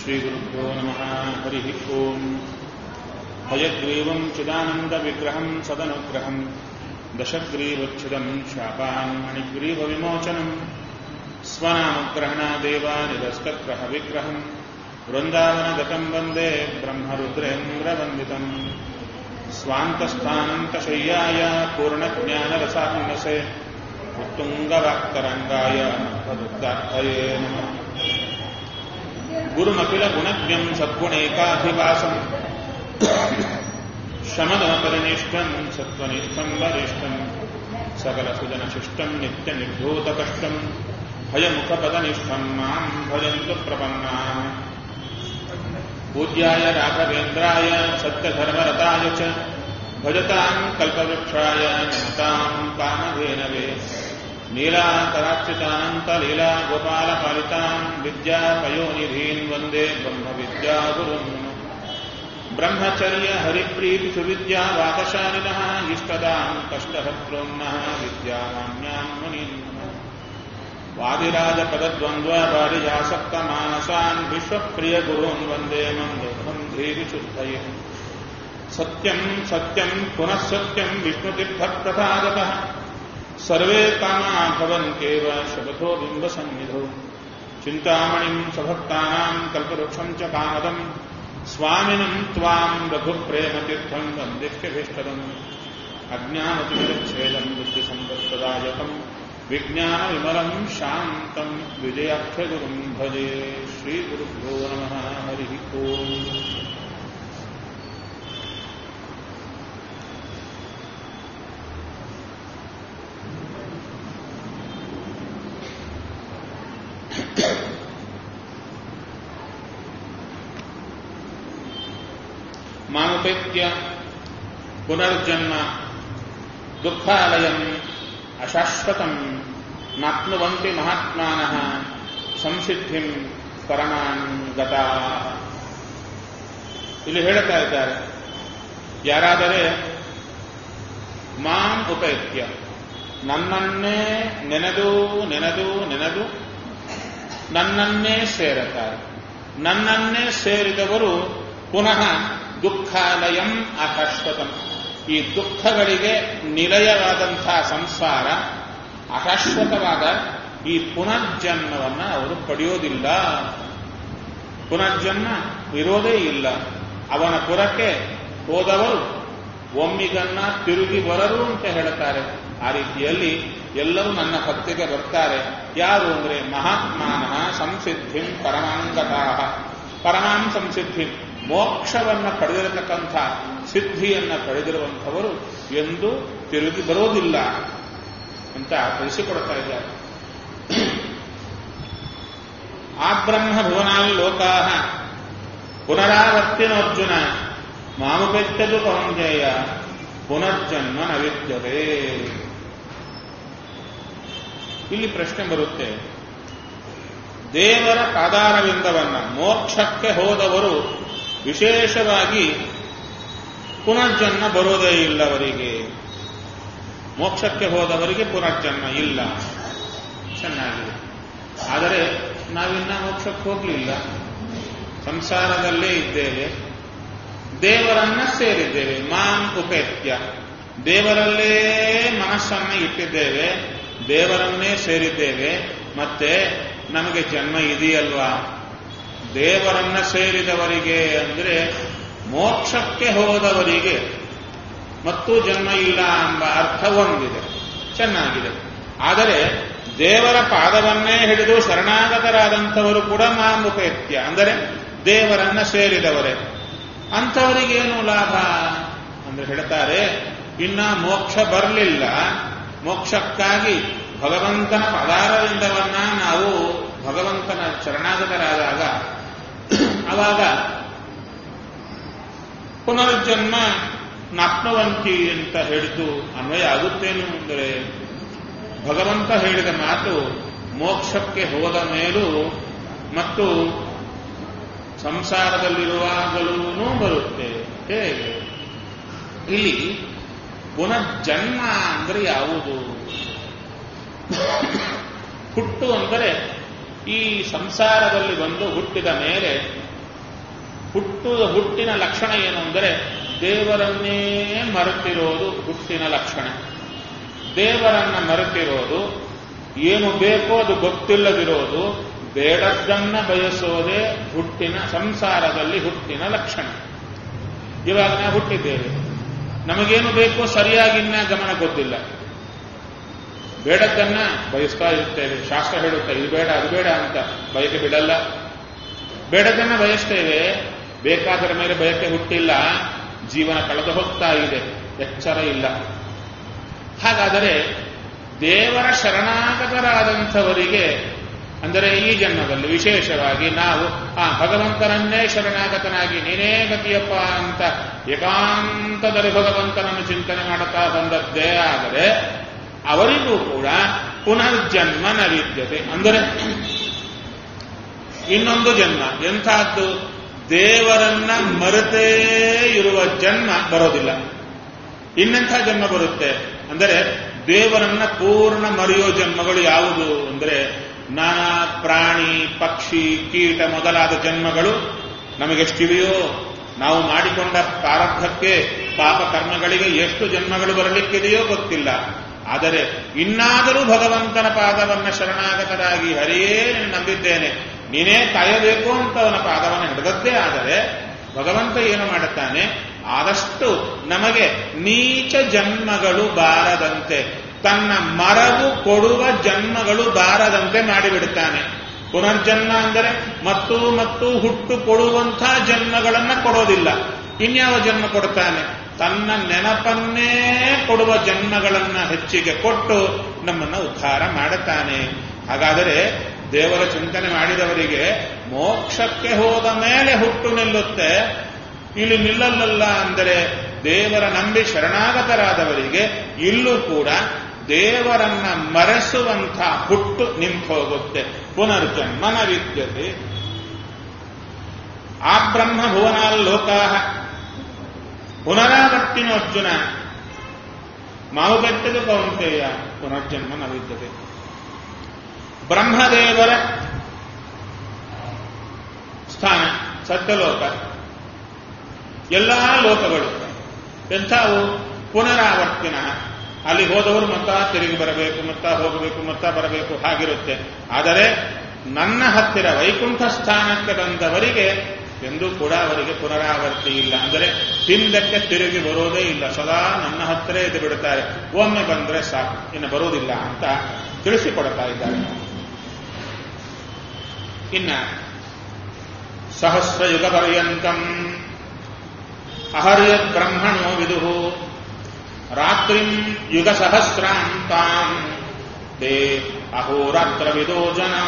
श्रीगुरुभ्यो नमः हरिः ओम् हयग्रीवम् चिदानन्दविग्रहम् सदनुग्रहम् दशग्रीवच्छिदम् शापान् मणिग्रीवविमोचनम् स्वनामग्रहणादेवानिरस्तग्रहविग्रहम् वृन्दावनगतम् वन्दे ब्रह्मरुद्रेन्द्रवन्दितम् स्वान्तस्थानन्तशय्याय पूर्णज्ञानरसान्नसे उत्तुङ्गवाक्तरङ्गाय मध्वदुग्धार्थये नमः गुरुमखिलगुणज्ञम् सद्गुणैकाधिवासम् शमनपरिनिष्ठम् सत्त्वनिष्ठम् वरिष्ठम् सकलसुजनशिष्टम् नित्यनिर्धूतकष्टम् भयमुखपदनिष्ठम् माम् भजन्तु प्रपन्नाः पूज्याय राघवेन्द्राय सत्यधर्मरताय च भजताम् कल्पवृक्षाय नमताम् कामधेनवे नीलाकराक्षितानन्तलीला गोपालपालिताम् विद्यापयोनिधीन् वन्दे ब्रह्मविद्यागुरुम् ब्रह्मचर्य हरिप्रीतिसुविद्यावादशालिनः इष्टदाम् कष्टहत्रोन्नः विद्यामान्याम् मुनीन् वादिराजपदद्वन्द्वपारिजासक्तमानसान् विश्वप्रियगुरून् वन्दे मन्दोहम् धीविशुद्धये सत्यम् सत्यम् पुनः सत्यम् विष्णुतीर्थप्रसादतः सर्वे कामा भवन्त्येव शपथो बिम्बसन्निधौ चिन्तामणिम् सभक्तानाम् कल्पवृक्षम् च कामदम् स्वामिनम् त्वाम् रघुप्रेमतीर्थम् वन्दिष्यभीष्टदम् अज्ञानतिविच्छेदम् बुद्धिसम्पत्प्रदायकम् विज्ञानविमलम् शान्तम् विजयाख्यगुरुम् भजे श्रीगुरुभ्यो नमः हरिः ओम् ಮಾನುಪೇತ್ಯ ಪುನರ್ಜನ್ಮ ದುಃಖಾಲಯಂ ಅಶಾಶ್ವತಂ ನಾಪ್ನುವಂತಿ ಮಹಾತ್ಮಾನಃ ಸಂಸಿದ್ಧಿಂ ಪರಮಾನ್ ಗತಾ ಇಲ್ಲಿ ಹೇಳ್ತಾ ಇದ್ದಾರೆ ಯಾರಾದರೆ ಮಾಂ ಉಪೇತ್ಯ ನನ್ನನ್ನೇ ನೆನೆದು ನೆನೆದು ನೆನೆದು ನನ್ನನ್ನೇ ಸೇರುತ್ತಾರೆ ನನ್ನನ್ನೇ ಸೇರಿದವರು ಪುನಃ ದುಃಖಾಲಯಂ ಅಶಾಶ್ವತಂ ಈ ದುಃಖಗಳಿಗೆ ನಿಲಯವಾದಂತಹ ಸಂಸಾರ ಅಶಾಶ್ವತವಾದ ಈ ಪುನರ್ಜನ್ಮವನ್ನ ಅವರು ಪಡೆಯೋದಿಲ್ಲ ಪುನರ್ಜನ್ಮ ಇರೋದೇ ಇಲ್ಲ ಅವನ ಪುರಕ್ಕೆ ಹೋದವರು ಒಮ್ಮಿಗನ್ನ ತಿರುಗಿ ಬರರು ಅಂತ ಹೇಳ್ತಾರೆ ಆ ರೀತಿಯಲ್ಲಿ ಎಲ್ಲರೂ ನನ್ನ ಭಕ್ತಿಗೆ ಬರ್ತಾರೆ ಯಾರು ಅಂದ್ರೆ ಮಹಾತ್ಮಾನಃ ಸಂಸಿದ್ಧಿಂ ಪರಮಾಂಗತಾಹ ಪರಮಾಂ ಸಂಸಿದ್ಧಿ ಮೋಕ್ಷವನ್ನ ಪಡೆದಿರತಕ್ಕಂಥ ಸಿದ್ಧಿಯನ್ನ ಪಡೆದಿರುವಂಥವರು ಎಂದು ತಿರುಗಿ ಬರೋದಿಲ್ಲ ಅಂತ ತಿಳಿಸಿಕೊಡ್ತಾ ಇದ್ದಾರೆ ಆ ಬ್ರಹ್ಮ ಭುವನಾಲ್ ಲೋಕಾ ಪುನರಾವರ್ತಿನೋರ್ಜುನ ಮಾಮುಪೆಚ್ಚದು ಕೌಂಜೇಯ ಪುನರ್ಜನ್ಮ ನ ವಿದ್ಯತೆ ಇಲ್ಲಿ ಪ್ರಶ್ನೆ ಬರುತ್ತೆ ದೇವರ ಪಾದಾರವಿಂದವನ್ನ ಮೋಕ್ಷಕ್ಕೆ ಹೋದವರು ವಿಶೇಷವಾಗಿ ಪುನರ್ಜನ್ಮ ಬರೋದೇ ಇಲ್ಲ ಅವರಿಗೆ ಮೋಕ್ಷಕ್ಕೆ ಹೋದವರಿಗೆ ಪುನರ್ಜನ್ಮ ಇಲ್ಲ ಚೆನ್ನಾಗಿದೆ ಆದರೆ ನಾವಿನ್ನ ಮೋಕ್ಷಕ್ಕೆ ಹೋಗಲಿಲ್ಲ ಸಂಸಾರದಲ್ಲೇ ಇದ್ದೇವೆ ದೇವರನ್ನ ಸೇರಿದ್ದೇವೆ ಮಾಂ ಉಪೇತ್ಯ ದೇವರಲ್ಲೇ ಮನಸ್ಸನ್ನ ಇಟ್ಟಿದ್ದೇವೆ ದೇವರನ್ನೇ ಸೇರಿದ್ದೇವೆ ಮತ್ತೆ ನಮಗೆ ಜನ್ಮ ಇದೆಯಲ್ವಾ ದೇವರನ್ನ ಸೇರಿದವರಿಗೆ ಅಂದ್ರೆ ಮೋಕ್ಷಕ್ಕೆ ಹೋದವರಿಗೆ ಮತ್ತು ಜನ್ಮ ಇಲ್ಲ ಎಂಬ ಅರ್ಥ ಒಂದಿದೆ ಚೆನ್ನಾಗಿದೆ ಆದರೆ ದೇವರ ಪಾದವನ್ನೇ ಹಿಡಿದು ಶರಣಾಗತರಾದಂಥವರು ಕೂಡ ಮಾಮುಪೇತ್ಯ ಅಂದರೆ ದೇವರನ್ನ ಸೇರಿದವರೇ ಅಂಥವರಿಗೇನು ಲಾಭ ಅಂದ್ರೆ ಹೇಳ್ತಾರೆ ಇನ್ನ ಮೋಕ್ಷ ಬರಲಿಲ್ಲ ಮೋಕ್ಷಕ್ಕಾಗಿ ಭಗವಂತನ ಪದಾರವಿಂದವನ್ನ ನಾವು ಭಗವಂತನ ಶರಣಾಗತರಾದಾಗ ಅವಾಗ ಪುನರ್ಜನ್ಮ ನಾಪ್ನವಂತಿ ಅಂತ ಹೇಳಿದ್ದು ಅನ್ವಯ ಆಗುತ್ತೇನು ಅಂದರೆ ಭಗವಂತ ಹೇಳಿದ ಮಾತು ಮೋಕ್ಷಕ್ಕೆ ಹೋದ ಮೇಲೂ ಮತ್ತು ಸಂಸಾರದಲ್ಲಿರುವಾಗಲೂ ಬರುತ್ತೆ ಹೇಗೆ ಇಲ್ಲಿ ಪುನರ್ಜನ್ಮ ಅಂದ್ರೆ ಯಾವುದು ಹುಟ್ಟು ಅಂದರೆ ಈ ಸಂಸಾರದಲ್ಲಿ ಬಂದು ಹುಟ್ಟಿದ ಮೇಲೆ ಹುಟ್ಟು ಹುಟ್ಟಿನ ಲಕ್ಷಣ ಏನು ಅಂದರೆ ದೇವರನ್ನೇ ಮರೆತಿರೋದು ಹುಟ್ಟಿನ ಲಕ್ಷಣ ದೇವರನ್ನ ಮರೆತಿರೋದು ಏನು ಬೇಕೋ ಅದು ಗೊತ್ತಿಲ್ಲದಿರೋದು ಬೇಡದ್ದನ್ನ ಬಯಸೋದೇ ಹುಟ್ಟಿನ ಸಂಸಾರದಲ್ಲಿ ಹುಟ್ಟಿನ ಲಕ್ಷಣ ಇವಾಗ ನಾವು ಹುಟ್ಟಿದ್ದೇವೆ ನಮಗೇನು ಬೇಕೋ ಸರಿಯಾಗಿನ್ನ ಗಮನ ಗೊತ್ತಿಲ್ಲ ಬೇಡದ್ದನ್ನ ಬಯಸ್ತಾ ಇರ್ತೇವೆ ಶಾಸ್ತ್ರ ಹೇಳುತ್ತೆ ಇದು ಬೇಡ ಅದು ಬೇಡ ಅಂತ ಬಯಕೆ ಬಿಡಲ್ಲ ಬೇಡದನ್ನ ಬಯಸ್ತೇವೆ ಬೇಕಾದರ ಮೇಲೆ ಬಯಕೆ ಹುಟ್ಟಿಲ್ಲ ಜೀವನ ಕಳೆದು ಹೋಗ್ತಾ ಇದೆ ಎಚ್ಚರ ಇಲ್ಲ ಹಾಗಾದರೆ ದೇವರ ಶರಣಾಗತರಾದಂಥವರಿಗೆ ಅಂದರೆ ಈ ಜನ್ಮದಲ್ಲಿ ವಿಶೇಷವಾಗಿ ನಾವು ಆ ಭಗವಂತನನ್ನೇ ಶರಣಾಗತನಾಗಿ ನೀನೇ ಗತಿಯಪ್ಪ ಅಂತ ಏಕಾಂತದಲ್ಲಿ ಭಗವಂತನನ್ನು ಚಿಂತನೆ ಮಾಡುತ್ತಾ ಬಂದದ್ದೇ ಆದರೆ ಅವರಿಗೂ ಕೂಡ ಪುನರ್ಜನ್ಮ ನ ವಿದ್ಯತೆ ಅಂದರೆ ಇನ್ನೊಂದು ಜನ್ಮ ಎಂಥದ್ದು ದೇವರನ್ನ ಮರೆತೇ ಇರುವ ಜನ್ಮ ಬರೋದಿಲ್ಲ ಇನ್ನೆಂಥ ಜನ್ಮ ಬರುತ್ತೆ ಅಂದರೆ ದೇವರನ್ನ ಪೂರ್ಣ ಮರೆಯೋ ಜನ್ಮಗಳು ಯಾವುದು ಅಂದರೆ ನಾನಾ ಪ್ರಾಣಿ ಪಕ್ಷಿ ಕೀಟ ಮೊದಲಾದ ಜನ್ಮಗಳು ನಮಗೆಷ್ಟಿವೆಯೋ ನಾವು ಮಾಡಿಕೊಂಡ ಪ್ರಾರಬ್ಧಕ್ಕೆ ಪಾಪ ಕರ್ಮಗಳಿಗೆ ಎಷ್ಟು ಜನ್ಮಗಳು ಬರಲಿಕ್ಕಿದೆಯೋ ಗೊತ್ತಿಲ್ಲ ಆದರೆ ಇನ್ನಾದರೂ ಭಗವಂತನ ಪಾದವನ್ನ ಶರಣಾಗತರಾಗಿ ಹರಿಯೇ ನಂಬಿದ್ದೇನೆ ನೀನೇ ಕಾಯಬೇಕು ಅಂತ ಅವನ ಪಾದವನ್ನು ಹಿಡಿದದ್ದೇ ಆದರೆ ಭಗವಂತ ಏನು ಮಾಡುತ್ತಾನೆ ಆದಷ್ಟು ನಮಗೆ ನೀಚ ಜನ್ಮಗಳು ಬಾರದಂತೆ ತನ್ನ ಮರವು ಕೊಡುವ ಜನ್ಮಗಳು ಬಾರದಂತೆ ಮಾಡಿಬಿಡುತ್ತಾನೆ ಪುನರ್ಜನ್ಮ ಅಂದರೆ ಮತ್ತು ಮತ್ತು ಹುಟ್ಟು ಕೊಡುವಂಥ ಜನ್ಮಗಳನ್ನ ಕೊಡೋದಿಲ್ಲ ಇನ್ಯಾವ ಜನ್ಮ ಕೊಡ್ತಾನೆ ತನ್ನ ನೆನಪನ್ನೇ ಕೊಡುವ ಜನ್ಮಗಳನ್ನ ಹೆಚ್ಚಿಗೆ ಕೊಟ್ಟು ನಮ್ಮನ್ನ ಉದ್ಧಾರ ಮಾಡುತ್ತಾನೆ ಹಾಗಾದರೆ ದೇವರ ಚಿಂತನೆ ಮಾಡಿದವರಿಗೆ ಮೋಕ್ಷಕ್ಕೆ ಹೋದ ಮೇಲೆ ಹುಟ್ಟು ನಿಲ್ಲುತ್ತೆ ಇಲ್ಲಿ ನಿಲ್ಲಲ್ಲ ಅಂದರೆ ದೇವರ ನಂಬಿ ಶರಣಾಗತರಾದವರಿಗೆ ಇಲ್ಲೂ ಕೂಡ ದೇವರನ್ನ ಮರೆಸುವಂಥ ಹುಟ್ಟು ನಿಂತು ಹೋಗುತ್ತೆ ಪುನರ್ಜನ್ಮನ ವಿದ್ಯತೆ ಆ ಬ್ರಹ್ಮ ಭುವನಾಲ್ಲೋಕಾ ಪುನರಾವರ್ತಿನೋರ್ಜುನ ಮಾವು ಬೆಟ್ಟದ ಕೌಂತೆಯ ಪುನರ್ಜನ್ಮ ನ ವಿದ್ಯತೆ ಬ್ರಹ್ಮದೇವರ ಸ್ಥಾನ ಸತ್ಯಲೋಕ ಎಲ್ಲಾ ಲೋಕಗಳು ಎಂಥವು ಪುನರಾವರ್ತಿನ ಅಲ್ಲಿ ಹೋದವರು ಮತ್ತ ತಿರುಗಿ ಬರಬೇಕು ಮತ್ತ ಹೋಗಬೇಕು ಮತ್ತ ಬರಬೇಕು ಹಾಗಿರುತ್ತೆ ಆದರೆ ನನ್ನ ಹತ್ತಿರ ವೈಕುಂಠ ಸ್ಥಾನಕ್ಕೆ ಬಂದವರಿಗೆ ಎಂದೂ ಕೂಡ ಅವರಿಗೆ ಪುನರಾವರ್ತಿ ಇಲ್ಲ ಅಂದರೆ ಹಿಂದಕ್ಕೆ ತಿರುಗಿ ಬರೋದೇ ಇಲ್ಲ ಸದಾ ನನ್ನ ಹತ್ತಿರ ಎದ್ದು ಬಿಡುತ್ತಾರೆ ಒಮ್ಮೆ ಬಂದ್ರೆ ಸಾಕು ಇನ್ನು ಬರುವುದಿಲ್ಲ ಅಂತ ತಿಳಿಸಿಕೊಡ್ತಾ ಇದ್ದಾರೆ ಇನ್ನ ಸಹಸ್ರಯುಗ ಪರ್ಯಂತಂ ಅಹರ್ಯದ್ ಬ್ರಹ್ಮಣೋ ವಿದುಹು ರಾತ್ರಿಂ ಯುಗ ಸಹಸ್ರಾಂತಾಂ ತೇ ಅಹೋರಾತ್ರ ವಿದೋ ಜನಾ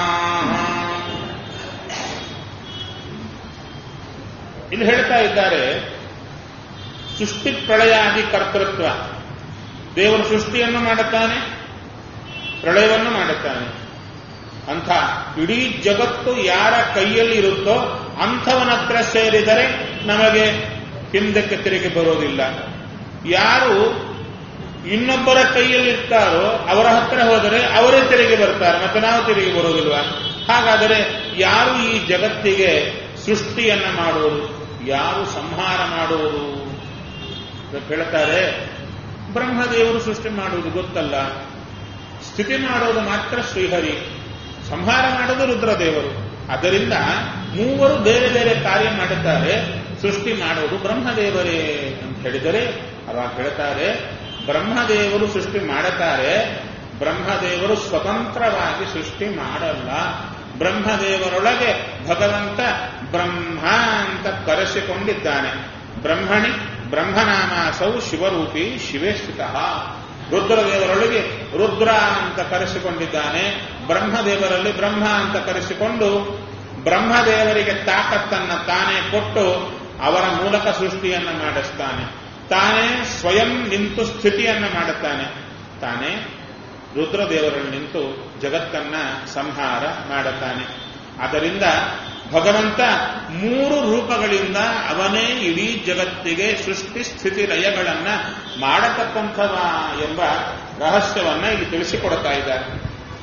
ಇಲ್ಲಿ ಹೇಳ್ತಾ ಇದ್ದಾರೆ ಸೃಷ್ಟಿ ಪ್ರಳಯಾದಿ ಕರ್ತೃತ್ವ ದೇವರು ಸೃಷ್ಟಿಯನ್ನು ಮಾಡುತ್ತಾನೆ ಪ್ರಳಯವನ್ನು ಮಾಡುತ್ತಾನೆ ಅಂಥ ಇಡೀ ಜಗತ್ತು ಯಾರ ಕೈಯಲ್ಲಿ ಇರುತ್ತೋ ಅಂಥವನತ್ರ ಸೇರಿದರೆ ನಮಗೆ ಹಿಂದಕ್ಕೆ ತಿರುಗಿ ಬರೋದಿಲ್ಲ ಯಾರು ಇನ್ನೊಬ್ಬರ ಕೈಯಲ್ಲಿ ಇರ್ತಾರೋ ಅವರ ಹತ್ರ ಹೋದರೆ ಅವರೇ ತಿರುಗಿ ಬರ್ತಾರೆ ಮತ್ತೆ ನಾವು ತಿರುಗಿ ಬರೋದಿಲ್ವಾ ಹಾಗಾದರೆ ಯಾರು ಈ ಜಗತ್ತಿಗೆ ಸೃಷ್ಟಿಯನ್ನ ಮಾಡುವುದು ಯಾರು ಸಂಹಾರ ಮಾಡುವುದು ಹೇಳ್ತಾರೆ ಬ್ರಹ್ಮದೇವರು ಸೃಷ್ಟಿ ಮಾಡುವುದು ಗೊತ್ತಲ್ಲ ಸ್ಥಿತಿ ಮಾಡೋದು ಮಾತ್ರ ಶ್ರೀಹರಿ ಸಂಹಾರ ಮಾಡೋದು ರುದ್ರದೇವರು ಅದರಿಂದ ಮೂವರು ಬೇರೆ ಬೇರೆ ಕಾರ್ಯ ಮಾಡುತ್ತಾರೆ ಸೃಷ್ಟಿ ಮಾಡೋದು ಬ್ರಹ್ಮದೇವರೇ ಅಂತ ಹೇಳಿದರೆ ಅವಾಗ ಹೇಳ್ತಾರೆ ಬ್ರಹ್ಮದೇವರು ಸೃಷ್ಟಿ ಮಾಡುತ್ತಾರೆ ಬ್ರಹ್ಮದೇವರು ಸ್ವತಂತ್ರವಾಗಿ ಸೃಷ್ಟಿ ಮಾಡಲ್ಲ ಬ್ರಹ್ಮದೇವರೊಳಗೆ ಭಗವಂತ ಬ್ರಹ್ಮ ಅಂತ ಕರೆಸಿಕೊಂಡಿದ್ದಾನೆ ಬ್ರಹ್ಮಣಿ ಬ್ರಹ್ಮನಾಮಾಸೌ ಶಿವರೂಪಿ ಶಿವೇ ಸ್ಥಿತ ರುದ್ರದೇವರೊಳಗೆ ರುದ್ರ ಅಂತ ಕರೆಸಿಕೊಂಡಿದ್ದಾನೆ ಬ್ರಹ್ಮದೇವರಲ್ಲಿ ಬ್ರಹ್ಮ ಅಂತ ಕರೆಸಿಕೊಂಡು ಬ್ರಹ್ಮದೇವರಿಗೆ ತಾಕತ್ತನ್ನ ತಾನೇ ಕೊಟ್ಟು ಅವರ ಮೂಲಕ ಸೃಷ್ಟಿಯನ್ನ ಮಾಡಿಸ್ತಾನೆ ತಾನೇ ಸ್ವಯಂ ನಿಂತು ಸ್ಥಿತಿಯನ್ನ ಮಾಡುತ್ತಾನೆ ತಾನೇ ರುದ್ರದೇವರಲ್ಲಿ ನಿಂತು ಜಗತ್ತನ್ನ ಸಂಹಾರ ಮಾಡುತ್ತಾನೆ ಆದ್ದರಿಂದ ಭಗವಂತ ಮೂರು ರೂಪಗಳಿಂದ ಅವನೇ ಇಡೀ ಜಗತ್ತಿಗೆ ಸೃಷ್ಟಿ ಸ್ಥಿತಿ ಲಯಗಳನ್ನ ಮಾಡತಕ್ಕಂಥವ ಎಂಬ ರಹಸ್ಯವನ್ನ ಇಲ್ಲಿ ತಿಳಿಸಿಕೊಡ್ತಾ ಇದ್ದಾರೆ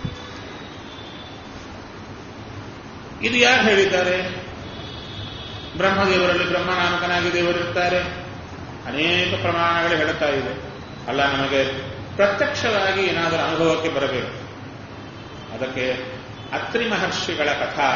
ಇದು ಯಾರು ಹೇಳಿದ್ದಾರೆ ಬ್ರಹ್ಮದೇವರಲ್ಲಿ ಬ್ರಹ್ಮನಾಮಕನಾಗಿ ದೇವರಿರ್ತಾರೆ ಅನೇಕ ಪ್ರಮಾಣಗಳು ಹೇಳುತ್ತಾ ಇದೆ ಅಲ್ಲ ನಮಗೆ ಪ್ರತ್ಯಕ್ಷವಾಗಿ ಏನಾದರೂ ಅನುಭವಕ್ಕೆ ಬರಬೇಕು ಅದಕ್ಕೆ ಅತ್ರಿ ಮಹರ್ಷಿಗಳ ಕಥಾ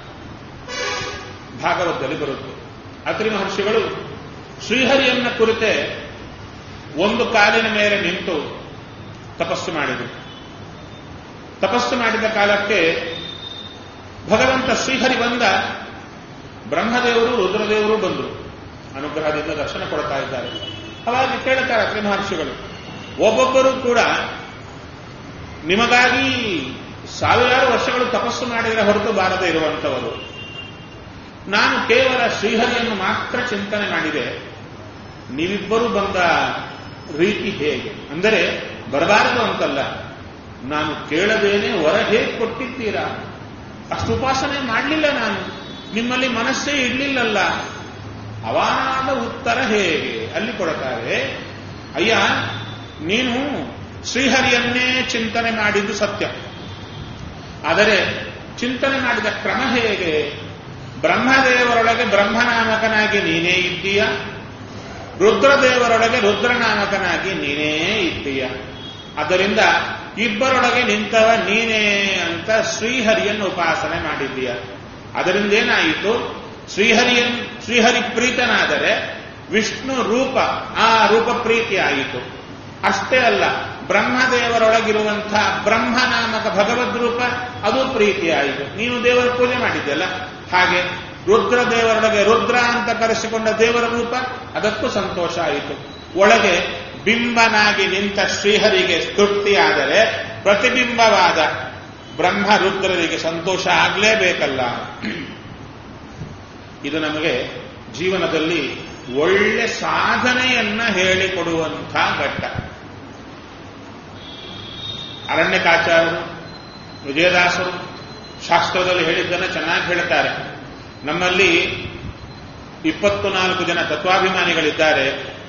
ಭಾಗವತದಲ್ಲಿ ಬರುತ್ತೆ ಅತ್ರಿ ಮಹರ್ಷಿಗಳು ಶ್ರೀಹರಿಯನ್ನ ಕುರಿತೆ ಒಂದು ಕಾಲಿನ ಮೇಲೆ ನಿಂತು ತಪಸ್ಸು ಮಾಡಿದರು ತಪಸ್ಸು ಮಾಡಿದ ಕಾಲಕ್ಕೆ ಭಗವಂತ ಶ್ರೀಹರಿ ಬಂದ ಬ್ರಹ್ಮದೇವರು ರುದ್ರದೇವರು ಬಂದರು ಅನುಗ್ರಹದಿಂದ ದರ್ಶನ ಕೊಡ್ತಾ ಇದ್ದಾರೆ ಅವಾಗ ಕೇಳುತ್ತಾರೆ ಅತ್ರಿ ಮಹರ್ಷಿಗಳು ಒಬ್ಬೊಬ್ಬರು ಕೂಡ ನಿಮಗಾಗಿ ಸಾವಿರಾರು ವರ್ಷಗಳು ತಪಸ್ಸು ಮಾಡಿದರೆ ಹೊರತು ಬಾರದೆ ಇರುವಂತವರು ನಾನು ಕೇವಲ ಶ್ರೀಹರಿಯನ್ನು ಮಾತ್ರ ಚಿಂತನೆ ಮಾಡಿದೆ ನೀವಿಬ್ಬರು ಬಂದ ರೀತಿ ಹೇಗೆ ಅಂದರೆ ಬರಬಾರದು ಅಂತಲ್ಲ ನಾನು ಕೇಳದೇನೆ ಹೊರ ಹೇಗೆ ಕೊಟ್ಟಿದ್ದೀರಾ ಅಷ್ಟು ಉಪಾಸನೆ ಮಾಡಲಿಲ್ಲ ನಾನು ನಿಮ್ಮಲ್ಲಿ ಮನಸ್ಸೇ ಇಡ್ಲಿಲ್ಲಲ್ಲ ಅವಾದ ಉತ್ತರ ಹೇಗೆ ಅಲ್ಲಿ ಕೊಡ್ತಾರೆ ಅಯ್ಯ ನೀನು ಶ್ರೀಹರಿಯನ್ನೇ ಚಿಂತನೆ ಮಾಡಿದ್ದು ಸತ್ಯ ಆದರೆ ಚಿಂತನೆ ಮಾಡಿದ ಕ್ರಮ ಹೇಗೆ ಬ್ರಹ್ಮದೇವರೊಳಗೆ ಬ್ರಹ್ಮನಾಮಕನಾಗಿ ನೀನೇ ಇದ್ದೀಯ ರುದ್ರದೇವರೊಳಗೆ ರುದ್ರನಾಮಕನಾಗಿ ನೀನೇ ಇದ್ದೀಯ ಆದ್ದರಿಂದ ಇಬ್ಬರೊಳಗೆ ನಿಂತವ ನೀನೇ ಅಂತ ಶ್ರೀಹರಿಯನ್ನು ಉಪಾಸನೆ ಮಾಡಿದ್ದೀಯ ಅದರಿಂದ ಏನಾಯಿತು ಶ್ರೀಹರಿಯನ್ ಶ್ರೀಹರಿ ಪ್ರೀತನಾದರೆ ವಿಷ್ಣು ರೂಪ ಆ ರೂಪ ಪ್ರೀತಿ ಆಯಿತು ಅಷ್ಟೇ ಅಲ್ಲ ಬ್ರಹ್ಮದೇವರೊಳಗಿರುವಂತಹ ಬ್ರಹ್ಮನಾಮಕ ಭಗವದ್ ರೂಪ ಅದು ಪ್ರೀತಿ ಆಯಿತು ನೀನು ದೇವರ ಪೂಜೆ ಮಾಡಿದ್ದೆಲ್ಲ ಹಾಗೆ ರುದ್ರ ದೇವರೊಳಗೆ ರುದ್ರ ಅಂತ ಕರೆಸಿಕೊಂಡ ದೇವರ ರೂಪ ಅದಕ್ಕೂ ಸಂತೋಷ ಆಯಿತು ಒಳಗೆ ಬಿಂಬನಾಗಿ ನಿಂತ ಶ್ರೀಹರಿಗೆ ತೃಪ್ತಿಯಾದರೆ ಪ್ರತಿಬಿಂಬವಾದ ಬ್ರಹ್ಮ ರುದ್ರರಿಗೆ ಸಂತೋಷ ಆಗಲೇಬೇಕಲ್ಲ ಇದು ನಮಗೆ ಜೀವನದಲ್ಲಿ ಒಳ್ಳೆ ಸಾಧನೆಯನ್ನ ಹೇಳಿಕೊಡುವಂಥ ಘಟ್ಟ ಅರಣ್ಯಕಾಚಾರ್ಯರು ವಿಜಯದಾಸರು ಶಾಸ್ತ್ರದಲ್ಲಿ ಹೇಳಿದ್ದನ್ನು ಚೆನ್ನಾಗಿ ಹೇಳ್ತಾರೆ ನಮ್ಮಲ್ಲಿ ಇಪ್ಪತ್ತು ನಾಲ್ಕು ಜನ ತತ್ವಾಭಿಮಾನಿಗಳಿದ್ದಾರೆ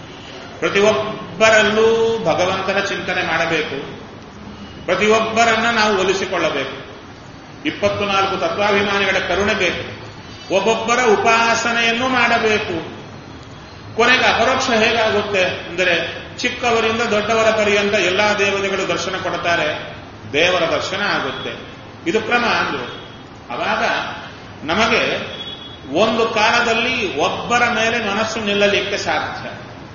ಪ್ರತಿಯೊಬ್ಬರಲ್ಲೂ ಭಗವಂತನ ಚಿಂತನೆ ಮಾಡಬೇಕು ಪ್ರತಿಯೊಬ್ಬರನ್ನ ನಾವು ಒಲಿಸಿಕೊಳ್ಳಬೇಕು ಇಪ್ಪತ್ತು ನಾಲ್ಕು ತತ್ವಾಭಿಮಾನಿಗಳ ಕರುಣೆ ಬೇಕು ಒಬ್ಬೊಬ್ಬರ ಉಪಾಸನೆಯನ್ನು ಮಾಡಬೇಕು ಕೊನೆಗೆ ಅಪರೋಕ್ಷ ಹೇಗಾಗುತ್ತೆ ಅಂದರೆ ಚಿಕ್ಕವರಿಂದ ದೊಡ್ಡವರ ಪರ್ಯಂತ ಎಲ್ಲಾ ದೇವತೆಗಳು ದರ್ಶನ ಕೊಡ್ತಾರೆ ದೇವರ ದರ್ಶನ ಆಗುತ್ತೆ ಇದು ಕ್ರಮ ಅಂದ್ರು ಅವಾಗ ನಮಗೆ ಒಂದು ಕಾಲದಲ್ಲಿ ಒಬ್ಬರ ಮೇಲೆ ಮನಸ್ಸು ನಿಲ್ಲಲಿಕ್ಕೆ ಸಾಧ್ಯ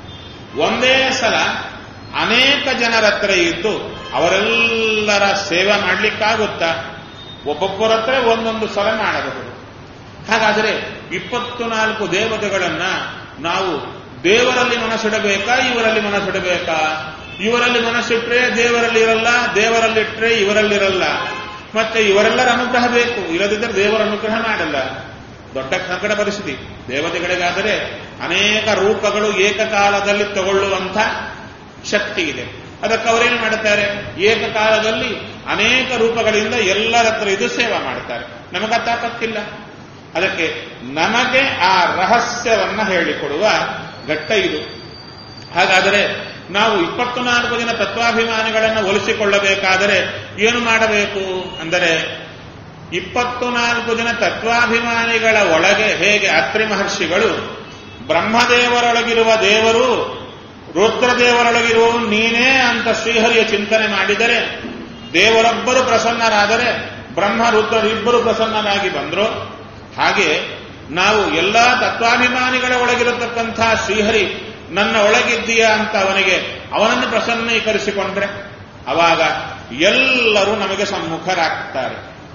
ಒಂದೇ ಸಲ ಅನೇಕ ಜನರ ಹತ್ರ ಇದ್ದು ಅವರೆಲ್ಲರ ಸೇವೆ ಮಾಡಲಿಕ್ಕಾಗುತ್ತಾ ಒಬ್ಬೊಬ್ಬರ ಹತ್ರ ಒಂದೊಂದು ಸಲ ಮಾಡಬಹುದು ಹಾಗಾದರೆ ಇಪ್ಪತ್ತು ನಾಲ್ಕು ದೇವತೆಗಳನ್ನ ನಾವು ದೇವರಲ್ಲಿ ಮನಸ್ಸಿಡಬೇಕಾ ಇವರಲ್ಲಿ ಮನಸ್ಸಿಡಬೇಕಾ ಇವರಲ್ಲಿ ಮನಸ್ಸಿಟ್ರೆ ದೇವರಲ್ಲಿ ಇರಲ್ಲ ದೇವರಲ್ಲಿಟ್ರೆ ಇವರಲ್ಲಿರಲ್ಲ ಮತ್ತೆ ಇವರೆಲ್ಲರ ಅನುಗ್ರಹ ಬೇಕು ಇಲ್ಲದಿದ್ದರೆ ದೇವರ ಅನುಗ್ರಹ ಮಾಡಲ್ಲ ದೊಡ್ಡ ಸಂಕಟ ಪರಿಸ್ಥಿತಿ ದೇವತೆಗಳಿಗಾದರೆ ಅನೇಕ ರೂಪಗಳು ಏಕಕಾಲದಲ್ಲಿ ತಗೊಳ್ಳುವಂಥ ಶಕ್ತಿ ಇದೆ ಅದಕ್ಕೆ ಅವರೇನು ಮಾಡುತ್ತಾರೆ ಏಕಕಾಲದಲ್ಲಿ ಅನೇಕ ರೂಪಗಳಿಂದ ಎಲ್ಲರ ಹತ್ರ ಇದು ಸೇವಾ ಮಾಡ್ತಾರೆ ನಮಗ ತಾಕತ್ತಿಲ್ಲ ಅದಕ್ಕೆ ನಮಗೆ ಆ ರಹಸ್ಯವನ್ನ ಹೇಳಿಕೊಡುವ ಘಟ್ಟ ಇದು ಹಾಗಾದರೆ ನಾವು ಇಪ್ಪತ್ತು ನಾಲ್ಕು ದಿನ ತತ್ವಾಭಿಮಾನಿಗಳನ್ನು ಒಲಿಸಿಕೊಳ್ಳಬೇಕಾದರೆ ಏನು ಮಾಡಬೇಕು ಅಂದರೆ ಇಪ್ಪತ್ತು ನಾಲ್ಕು ದಿನ ತತ್ವಾಭಿಮಾನಿಗಳ ಒಳಗೆ ಹೇಗೆ ಅತ್ರಿ ಮಹರ್ಷಿಗಳು ಬ್ರಹ್ಮದೇವರೊಳಗಿರುವ ದೇವರು ರುದ್ರದೇವರೊಳಗಿರುವ ನೀನೇ ಅಂತ ಶ್ರೀಹರಿಯ ಚಿಂತನೆ ಮಾಡಿದರೆ ದೇವರೊಬ್ಬರು ಪ್ರಸನ್ನರಾದರೆ ಬ್ರಹ್ಮ ರುದ್ರರಿಬ್ಬರು ಪ್ರಸನ್ನರಾಗಿ ಬಂದ್ರು ಹಾಗೆ ನಾವು ಎಲ್ಲಾ ತತ್ವಾಭಿಮಾನಿಗಳ ಒಳಗಿರತಕ್ಕಂಥ ಶ್ರೀಹರಿ ನನ್ನ ಒಳಗಿದ್ದೀಯಾ ಅಂತ ಅವನಿಗೆ ಅವನನ್ನು ಪ್ರಸನ್ನೀಕರಿಸಿಕೊಂಡ್ರೆ ಅವಾಗ ಎಲ್ಲರೂ ನಮಗೆ ಸಮ್ಮುಖರಾಗ್ತಾರೆ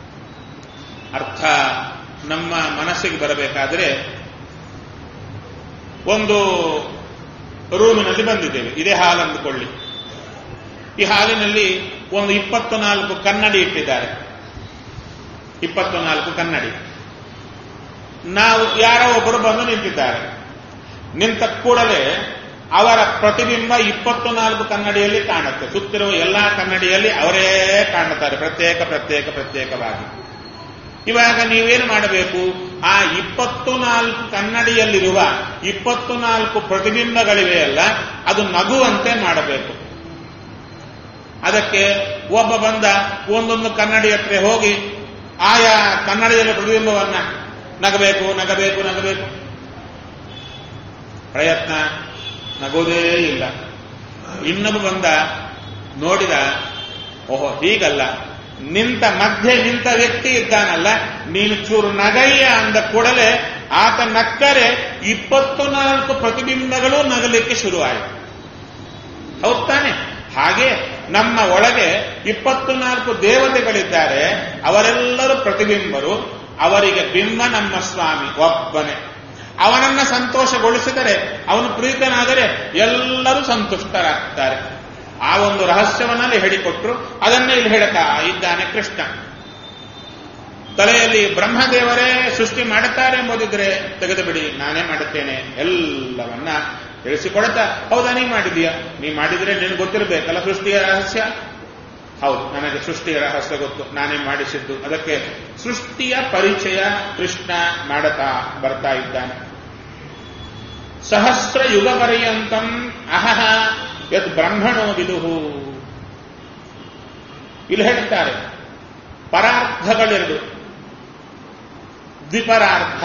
ಅರ್ಥ ನಮ್ಮ ಮನಸ್ಸಿಗೆ ಬರಬೇಕಾದ್ರೆ ಒಂದು ರೂಮಿನಲ್ಲಿ ಬಂದಿದ್ದೇವೆ ಇದೇ ಹಾಲ್ ಅಂದುಕೊಳ್ಳಿ ಈ ಹಾಲಿನಲ್ಲಿ ಒಂದು ಇಪ್ಪತ್ತು ನಾಲ್ಕು ಕನ್ನಡಿ ಇಟ್ಟಿದ್ದಾರೆ ಇಪ್ಪತ್ತು ನಾಲ್ಕು ಕನ್ನಡಿ ನಾವು ಯಾರೋ ಒಬ್ಬರು ಬಂದು ನಿಂತಿದ್ದಾರೆ ನಿಂತ ಕೂಡಲೇ ಅವರ ಪ್ರತಿಬಿಂಬ ಇಪ್ಪತ್ತು ನಾಲ್ಕು ಕನ್ನಡಿಯಲ್ಲಿ ಕಾಣುತ್ತೆ ಸುತ್ತಿರುವ ಎಲ್ಲಾ ಕನ್ನಡಿಯಲ್ಲಿ ಅವರೇ ಕಾಣುತ್ತಾರೆ ಪ್ರತ್ಯೇಕ ಪ್ರತ್ಯೇಕ ಪ್ರತ್ಯೇಕವಾಗಿ ಇವಾಗ ನೀವೇನು ಮಾಡಬೇಕು ಆ ಇಪ್ಪತ್ತು ನಾಲ್ಕು ಕನ್ನಡಿಯಲ್ಲಿರುವ ಇಪ್ಪತ್ತು ನಾಲ್ಕು ಪ್ರತಿಬಿಂಬಗಳಿವೆಯಲ್ಲ ಅದು ನಗುವಂತೆ ಮಾಡಬೇಕು ಅದಕ್ಕೆ ಒಬ್ಬ ಬಂದ ಒಂದೊಂದು ಕನ್ನಡಿ ಹತ್ರ ಹೋಗಿ ಆಯಾ ಕನ್ನಡಿಯಲ್ಲಿ ಪ್ರತಿಬಿಂಬವನ್ನ ನಗಬೇಕು ನಗಬೇಕು ನಗಬೇಕು ಪ್ರಯತ್ನ ನಗೋದೇ ಇಲ್ಲ ಇನ್ನೊಬ್ಬ ಬಂದ ನೋಡಿದ ಓಹೋ ಹೀಗಲ್ಲ ನಿಂತ ಮಧ್ಯೆ ನಿಂತ ವ್ಯಕ್ತಿ ಇದ್ದಾನಲ್ಲ ನೀನು ಚೂರು ನಗಯ್ಯ ಅಂದ ಕೂಡಲೇ ಆತ ನಕ್ಕರೆ ಇಪ್ಪತ್ತು ನಾಲ್ಕು ಪ್ರತಿಬಿಂಬಗಳು ನಗಲಿಕ್ಕೆ ಶುರುವಾಯಿತು ಹೌದ್ ತಾನೆ ಹಾಗೆ ನಮ್ಮ ಒಳಗೆ ಇಪ್ಪತ್ತು ನಾಲ್ಕು ದೇವತೆಗಳಿದ್ದಾರೆ ಅವರೆಲ್ಲರೂ ಪ್ರತಿಬಿಂಬರು ಅವರಿಗೆ ಬಿಂಬ ನಮ್ಮ ಸ್ವಾಮಿ ಒಬ್ಬನೇ ಅವನನ್ನ ಸಂತೋಷಗೊಳಿಸಿದರೆ ಅವನು ಪ್ರೀತನಾದರೆ ಎಲ್ಲರೂ ಸಂತುಷ್ಟರಾಗ್ತಾರೆ ಆ ಒಂದು ರಹಸ್ಯವನ್ನಲ್ಲಿ ಹೇಳಿಕೊಟ್ರು ಅದನ್ನೇ ಇಲ್ಲಿ ಹೇಳ್ತಾ ಇದ್ದಾನೆ ಕೃಷ್ಣ ತಲೆಯಲ್ಲಿ ಬ್ರಹ್ಮದೇವರೇ ಸೃಷ್ಟಿ ಮಾಡುತ್ತಾರೆ ಎಂಬುದಿದ್ರೆ ತೆಗೆದು ಬಿಡಿ ನಾನೇ ಮಾಡುತ್ತೇನೆ ಎಲ್ಲವನ್ನ ತಿಳಿಸಿಕೊಡುತ್ತಾ ಹೌದಾ ನೀ ಮಾಡಿದೀಯ ನೀ ಮಾಡಿದ್ರೆ ನಿನಗೆ ಗೊತ್ತಿರಬೇಕಲ್ಲ ಸೃಷ್ಟಿಯ ರಹಸ್ಯ ಹೌದು ನನಗೆ ಸೃಷ್ಟಿಯ ರಹಸ್ಯ ಗೊತ್ತು ನಾನೇ ಮಾಡಿಸಿದ್ದು ಅದಕ್ಕೆ ಸೃಷ್ಟಿಯ ಪರಿಚಯ ಕೃಷ್ಣ ಮಾಡುತ್ತಾ ಬರ್ತಾ ಇದ್ದಾನೆ ಸಹಸ್ರ ಯುಗ ಪರ್ಯಂತಂ ಅಹಹ ಯತ್ ಬ್ರಹ್ಮಣೋ ವಿದುಹು ಇಲ್ಲಿ ಹೇಳುತ್ತಾರೆ ಪರಾರ್ಧಗಳೆರಡು ದ್ವಿಪರಾರ್ಧ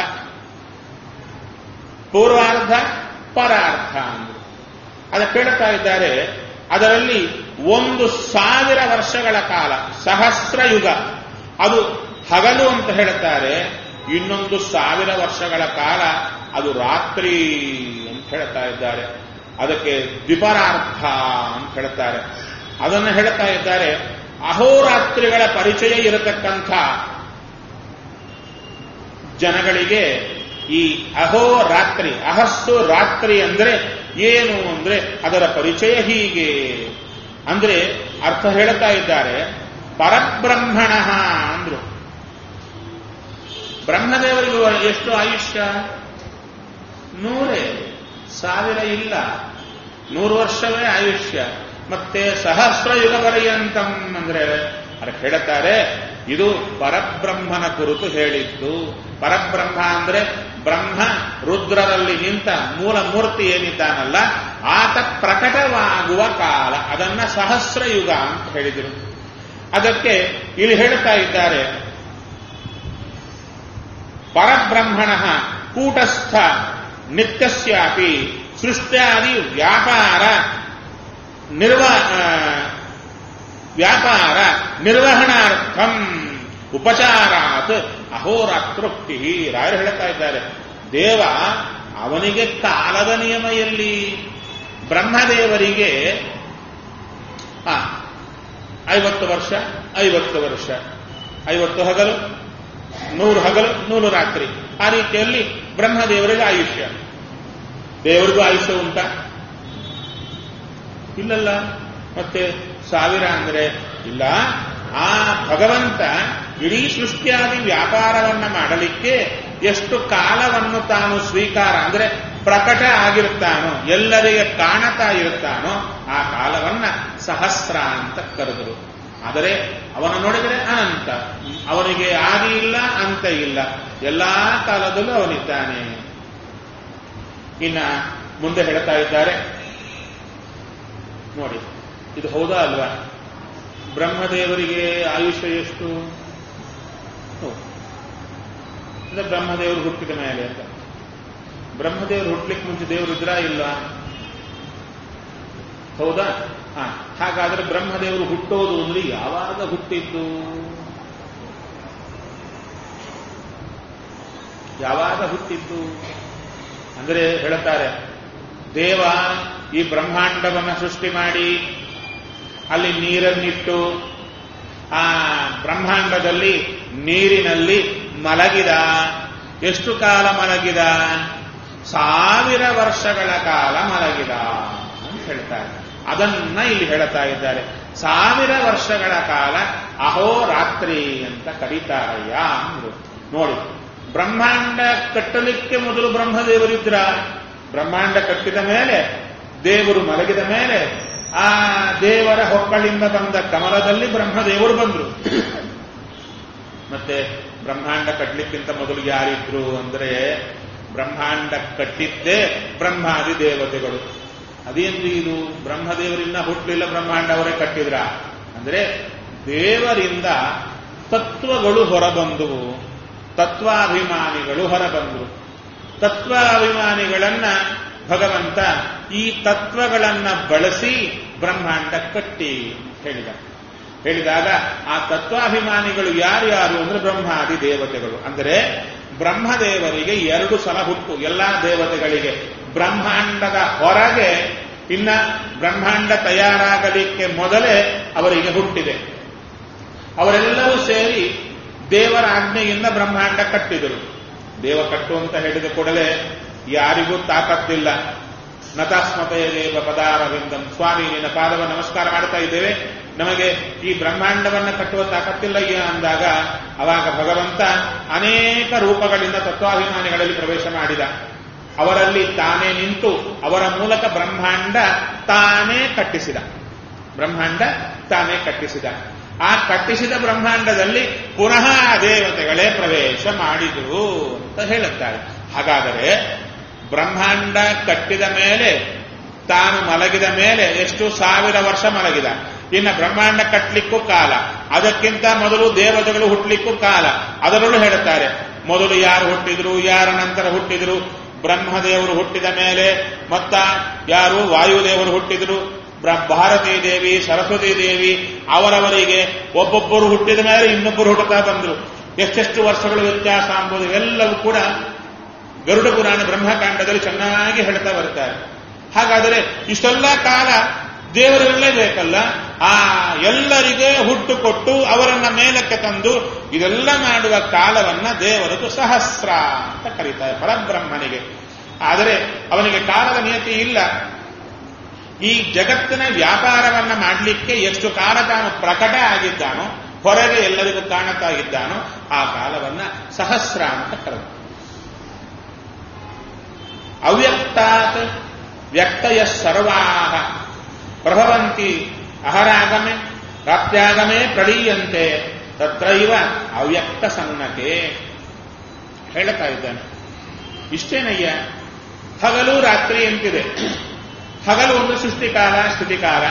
ಪೂರ್ವಾರ್ಧ ಪರಾರ್ಧ ಅಂದ್ರು ಅದಕ್ಕೆ ಹೇಳ್ತಾ ಇದ್ದಾರೆ ಅದರಲ್ಲಿ ಒಂದು ಸಾವಿರ ವರ್ಷಗಳ ಕಾಲ ಸಹಸ್ರ ಯುಗ ಅದು ಹಗಲು ಅಂತ ಹೇಳ್ತಾರೆ ಇನ್ನೊಂದು ಸಾವಿರ ವರ್ಷಗಳ ಕಾಲ ಅದು ರಾತ್ರಿ ಅಂತ ಹೇಳ್ತಾ ಇದ್ದಾರೆ ಅದಕ್ಕೆ ದ್ವಿಪರಾರ್ಧ ಅಂತ ಹೇಳ್ತಾರೆ ಅದನ್ನು ಹೇಳ್ತಾ ಇದ್ದಾರೆ ಅಹೋರಾತ್ರಿಗಳ ಪರಿಚಯ ಇರತಕ್ಕಂಥ ಜನಗಳಿಗೆ ಈ ಅಹೋರಾತ್ರಿ ಅಹಸ್ಸು ರಾತ್ರಿ ಅಂದ್ರೆ ಏನು ಅಂದ್ರೆ ಅದರ ಪರಿಚಯ ಹೀಗೆ ಅಂದ್ರೆ ಅರ್ಥ ಹೇಳ್ತಾ ಇದ್ದಾರೆ ಪರಬ್ರಹ್ಮಣ ಅಂದ್ರು ಬ್ರಹ್ಮದೇವರಿಗೂ ಎಷ್ಟು ಆಯುಷ್ಯ ನೂರೇ ಸಾವಿರ ಇಲ್ಲ ನೂರು ವರ್ಷವೇ ಆಯುಷ್ಯ ಮತ್ತೆ ಸಹಸ್ರ ಯುಗ ಪರ್ಯಂತಂ ಅಂದ್ರೆ ಅದಕ್ಕೆ ಹೇಳುತ್ತಾರೆ ಇದು ಪರಬ್ರಹ್ಮನ ಕುರಿತು ಹೇಳಿದ್ದು ಪರಬ್ರಹ್ಮ ಅಂದ್ರೆ ಬ್ರಹ್ಮ ರುದ್ರರಲ್ಲಿ ನಿಂತ ಮೂಲ ಮೂರ್ತಿ ಏನಿದ್ದಾನಲ್ಲ ಆತ ಪ್ರಕಟವಾಗುವ ಕಾಲ ಅದನ್ನ ಸಹಸ್ರ ಯುಗ ಅಂತ ಹೇಳಿದರು ಅದಕ್ಕೆ ಇಲ್ಲಿ ಹೇಳ್ತಾ ಇದ್ದಾರೆ ಪರಬ್ರಹ್ಮಣ ಕೂಟಸ್ಥ ನಿತ್ಯಸ್ಯಾಪಿ ಸೃಷ್ಟ್ಯಾದಿ ವ್ಯಾಪಾರ ನಿರ್ವ ವ್ಯಾಪಾರ ನಿರ್ವಹಣಾರ್ಥಂ ಉಪಚಾರಾತ್ ಅಹೋರಾತ್ರೋಕ್ತಿ ರಾಯರು ಹೇಳ್ತಾ ಇದ್ದಾರೆ ದೇವ ಅವನಿಗೆ ಕಾಲದ ನಿಯಮ ಎಲ್ಲಿ ಬ್ರಹ್ಮದೇವರಿಗೆ ಆ, ಐವತ್ತು ವರ್ಷ ಐವತ್ತು ವರ್ಷ ಐವತ್ತು ಹಗಲು ನೂರು ಹಗಲು ನೂರು ರಾತ್ರಿ ಆ ರೀತಿಯಲ್ಲಿ ಬ್ರಹ್ಮದೇವರಿಗೆ ಆಯುಷ್ಯ ದೇವರಿಗೂ ಆಯುಷ್ಯ ಉಂಟಾ ಇಲ್ಲಲ್ಲ ಮತ್ತೆ ಸಾವಿರ ಅಂದ್ರೆ ಇಲ್ಲ ಆ ಭಗವಂತ ಇಡೀ ಸೃಷ್ಟಿಯಾದಿ ವ್ಯಾಪಾರವನ್ನ ಮಾಡಲಿಕ್ಕೆ ಎಷ್ಟು ಕಾಲವನ್ನು ತಾನು ಸ್ವೀಕಾರ ಅಂದ್ರೆ ಪ್ರಕಟ ಆಗಿರ್ತಾನೋ ಎಲ್ಲರಿಗೆ ಕಾಣತಾ ಇರುತ್ತಾನೋ ಆ ಕಾಲವನ್ನ ಸಹಸ್ರ ಅಂತ ಕರೆದರು ಆದರೆ ಅವನ ನೋಡಿದರೆ ಅನಂತ ಅವನಿಗೆ ಆದಿ ಇಲ್ಲ ಅಂತ ಇಲ್ಲ ಎಲ್ಲಾ ಕಾಲದಲ್ಲೂ ಅವನಿದ್ದಾನೆ ಇನ್ನ ಮುಂದೆ ಹೇಳ್ತಾ ಇದ್ದಾರೆ ನೋಡಿ ಇದು ಹೌದಾ ಅಲ್ವಾ ಬ್ರಹ್ಮದೇವರಿಗೆ ಆಯುಷ್ಯ ಎಷ್ಟು ಹೌದು. ಅಂದ್ರೆ ಬ್ರಹ್ಮದೇವರು ಹುಟ್ಟಿದ ಮೇಲೆ ಅಂತ ಬ್ರಹ್ಮದೇವರು ಹುಟ್ಲಿಕ್ಕೆ ಮುಂಚೆ ದೇವರು ಇದ್ರಾ ಇಲ್ಲ ಹೌದಾ ಹಾ ಹಾಗಾದ್ರೆ ಬ್ರಹ್ಮದೇವರು ಹುಟ್ಟೋದು ಅಂದ್ರೆ ಯಾವಾಗ ಹುಟ್ಟಿದ್ದು ಯಾವಾಗ ಹುಟ್ಟಿದ್ದು ಅಂದ್ರೆ ಹೇಳುತ್ತಾರೆ ದೇವ ಈ ಬ್ರಹ್ಮಾಂಡವನ್ನು ಸೃಷ್ಟಿ ಮಾಡಿ ಅಲ್ಲಿ ನೀರನ್ನಿಟ್ಟು ಆ ಬ್ರಹ್ಮಾಂಡದಲ್ಲಿ ನೀರಿನಲ್ಲಿ ಮಲಗಿದ ಎಷ್ಟು ಕಾಲ ಮಲಗಿದ ಸಾವಿರ ವರ್ಷಗಳ ಕಾಲ ಮಲಗಿದ ಅಂತ ಹೇಳ್ತಾರೆ ಅದನ್ನ ಇಲ್ಲಿ ಹೇಳ್ತಾ ಇದ್ದಾರೆ ಸಾವಿರ ವರ್ಷಗಳ ಕಾಲ ಅಹೋರಾತ್ರಿ ಅಂತ ಕರೀತಾರಯ್ಯ ಅಂದ್ರು ನೋಡಿ ಬ್ರಹ್ಮಾಂಡ ಕಟ್ಟಲಿಕ್ಕೆ ಮೊದಲು ಬ್ರಹ್ಮದೇವರಿದ್ರ ಬ್ರಹ್ಮಾಂಡ ಕಟ್ಟಿದ ಮೇಲೆ ದೇವರು ಮಲಗಿದ ಮೇಲೆ ಆ ದೇವರ ಹೊಕ್ಕಳಿಂದ ಬಂದ ಕಮಲದಲ್ಲಿ ಬ್ರಹ್ಮದೇವರು ಬಂದ್ರು ಮತ್ತೆ ಬ್ರಹ್ಮಾಂಡ ಕಟ್ಟಲಿಕ್ಕಿಂತ ಮೊದಲು ಯಾರಿದ್ರು ಅಂದ್ರೆ ಬ್ರಹ್ಮಾಂಡ ಕಟ್ಟಿದ್ದೇ ಬ್ರಹ್ಮಾದಿ ದೇವತೆಗಳು ಅದೇನ್ರಿ ಇದು ಬ್ರಹ್ಮದೇವರಿಂದ ಹುಟ್ಟಲಿಲ್ಲ ಬ್ರಹ್ಮಾಂಡ ಅವರೇ ಕಟ್ಟಿದ್ರ ಅಂದ್ರೆ ದೇವರಿಂದ ತತ್ವಗಳು ಹೊರಬಂದುವು ತತ್ವಾಭಿಮಾನಿಗಳು ಹೊರಬಂದರು ತತ್ವಾಭಿಮಾನಿಗಳನ್ನ ಭಗವಂತ ಈ ತತ್ವಗಳನ್ನ ಬಳಸಿ ಬ್ರಹ್ಮಾಂಡ ಕಟ್ಟಿ ಹೇಳಿದ ಹೇಳಿದಾಗ ಆ ತತ್ವಾಭಿಮಾನಿಗಳು ಯಾರ್ಯಾರು ಅಂದ್ರೆ ಬ್ರಹ್ಮಾದಿ ದೇವತೆಗಳು ಅಂದರೆ ಬ್ರಹ್ಮದೇವರಿಗೆ ಎರಡು ಸಲ ಹುಟ್ಟು ಎಲ್ಲಾ ದೇವತೆಗಳಿಗೆ ಬ್ರಹ್ಮಾಂಡದ ಹೊರಗೆ ಇನ್ನ ಬ್ರಹ್ಮಾಂಡ ತಯಾರಾಗಲಿಕ್ಕೆ ಮೊದಲೇ ಅವರಿಗೆ ಹುಟ್ಟಿದೆ ಅವರೆಲ್ಲರೂ ಸೇರಿ ದೇವರ ಆಜ್ಞೆಯಿಂದ ಬ್ರಹ್ಮಾಂಡ ಕಟ್ಟಿದರು ದೇವ ಕಟ್ಟು ಅಂತ ಹೇಳಿದ ಕೂಡಲೇ ಯಾರಿಗೂ ತಾಕತ್ತಿಲ್ಲ ನತಾಸ್ಮತೆಯ ದೇವ ಪದಾರವಿಂದಂ ಸ್ವಾಮಿ ನಿನ್ನ ಪಾದವ ನಮಸ್ಕಾರ ಮಾಡ್ತಾ ಇದ್ದೇವೆ ನಮಗೆ ಈ ಬ್ರಹ್ಮಾಂಡವನ್ನ ಕಟ್ಟುವ ತಾಕತ್ತಿಲ್ಲಯ್ಯ ಅಂದಾಗ ಅವಾಗ ಭಗವಂತ ಅನೇಕ ರೂಪಗಳಿಂದ ತತ್ವಾಭಿಮಾನಿಗಳಲ್ಲಿ ಪ್ರವೇಶ ಮಾಡಿದ ಅವರಲ್ಲಿ ತಾನೇ ನಿಂತು ಅವರ ಮೂಲಕ ಬ್ರಹ್ಮಾಂಡ ತಾನೇ ಕಟ್ಟಿಸಿದ ಬ್ರಹ್ಮಾಂಡ ತಾನೇ ಕಟ್ಟಿಸಿದ ಆ ಕಟ್ಟಿಸಿದ ಬ್ರಹ್ಮಾಂಡದಲ್ಲಿ ಪುನಃ ಆ ದೇವತೆಗಳೇ ಪ್ರವೇಶ ಮಾಡಿದರು ಅಂತ ಹೇಳುತ್ತಾರೆ ಹಾಗಾದರೆ ಬ್ರಹ್ಮಾಂಡ ಕಟ್ಟಿದ ಮೇಲೆ ತಾನು ಮಲಗಿದ ಮೇಲೆ ಎಷ್ಟು ಸಾವಿರ ವರ್ಷ ಮಲಗಿದ ಇನ್ನು ಬ್ರಹ್ಮಾಂಡ ಕಟ್ಟಲಿಕ್ಕೂ ಕಾಲ ಅದಕ್ಕಿಂತ ಮೊದಲು ದೇವತೆಗಳು ಹುಟ್ಟಲಿಕ್ಕೂ ಕಾಲ ಅದರಲ್ಲೂ ಹೇಳುತ್ತಾರೆ ಮೊದಲು ಯಾರು ಹುಟ್ಟಿದ್ರು ಯಾರ ನಂತರ ಹುಟ್ಟಿದ್ರು ಬ್ರಹ್ಮದೇವರು ಹುಟ್ಟಿದ ಮೇಲೆ ಮತ್ತ ಯಾರು ವಾಯುದೇವರು ಹುಟ್ಟಿದ್ರು ಬ್ರ- ಭಾರತೀ ದೇವಿ ಸರಸ್ವತಿ ದೇವಿ ಅವರವರಿಗೆ ಒಬ್ಬೊಬ್ಬರು ಹುಟ್ಟಿದ ಮೇಲೆ ಇನ್ನೊಬ್ಬರು ಹುಟ್ಟುತ್ತಾ ಬಂದರು ಎಷ್ಟೆಷ್ಟು ವರ್ಷಗಳು ವ್ಯತ್ಯಾಸ ಎಂಬುದು ಎಲ್ಲವೂ ಕೂಡ ಗರುಡ ಪುರಾಣ ಬ್ರಹ್ಮಕಾಂಡದಲ್ಲಿ ಚೆನ್ನಾಗಿ ಹೇಳ್ತಾ ಬರ್ತಾರೆ ಹಾಗಾದರೆ ಇಷ್ಟೆಲ್ಲ ಕಾಲ ದೇವರಲ್ಲೇ ಬೇಕಲ್ಲ ಆ ಎಲ್ಲರಿಗೆ ಹುಟ್ಟು ಕೊಟ್ಟು ಅವರನ್ನ ಮೇಲಕ್ಕೆ ತಂದು ಇದೆಲ್ಲ ಮಾಡುವ ಕಾಲವನ್ನ ದೇವರದು ಸಹಸ್ರ ಅಂತ ಕರೀತಾರೆ ಪರಬ್ರಹ್ಮನಿಗೆ ಆದರೆ ಅವನಿಗೆ ಕಾಲದ ನಿಯತಿ ಇಲ್ಲ ಈ ಜಗತ್ತಿನ ವ್ಯಾಪಾರವನ್ನ ಮಾಡಲಿಕ್ಕೆ ಎಷ್ಟು ಕಾಲ ತಾನು ಪ್ರಕಟ ಆಗಿದ್ದಾನೋ ಹೊರಗೆ ಎಲ್ಲರಿಗೂ ಕಾಣುತ್ತಾ ಇದ್ದಾನೋ ಆ ಕಾಲವನ್ನ ಸಹಸ್ರ ಅಂತ ಕರೆದ ಅವ್ಯಕ್ತಾತ್ ವ್ಯಕ್ತಯ ಸರ್ವಾಹ ಪ್ರಭವಂತಿ ಅಹರಾಗಮೆ ಪ್ರಾಪ್ತ್ಯಾಗಮೆ ಪ್ರಳೀಯಂತೆ ತತ್ರೈವ ಅವ್ಯಕ್ತ ಸನ್ನಕೆ ಹೇಳ್ತಾ ಇದ್ದಾನೆ ಇಷ್ಟೇನಯ್ಯ ಹಗಲು ರಾತ್ರಿ ಎಂತಿದೆ ಹಗಲು ಒಂದು ಸೃಷ್ಟಿಕಾಲ ಸ್ಥಿತಿಕಾಲ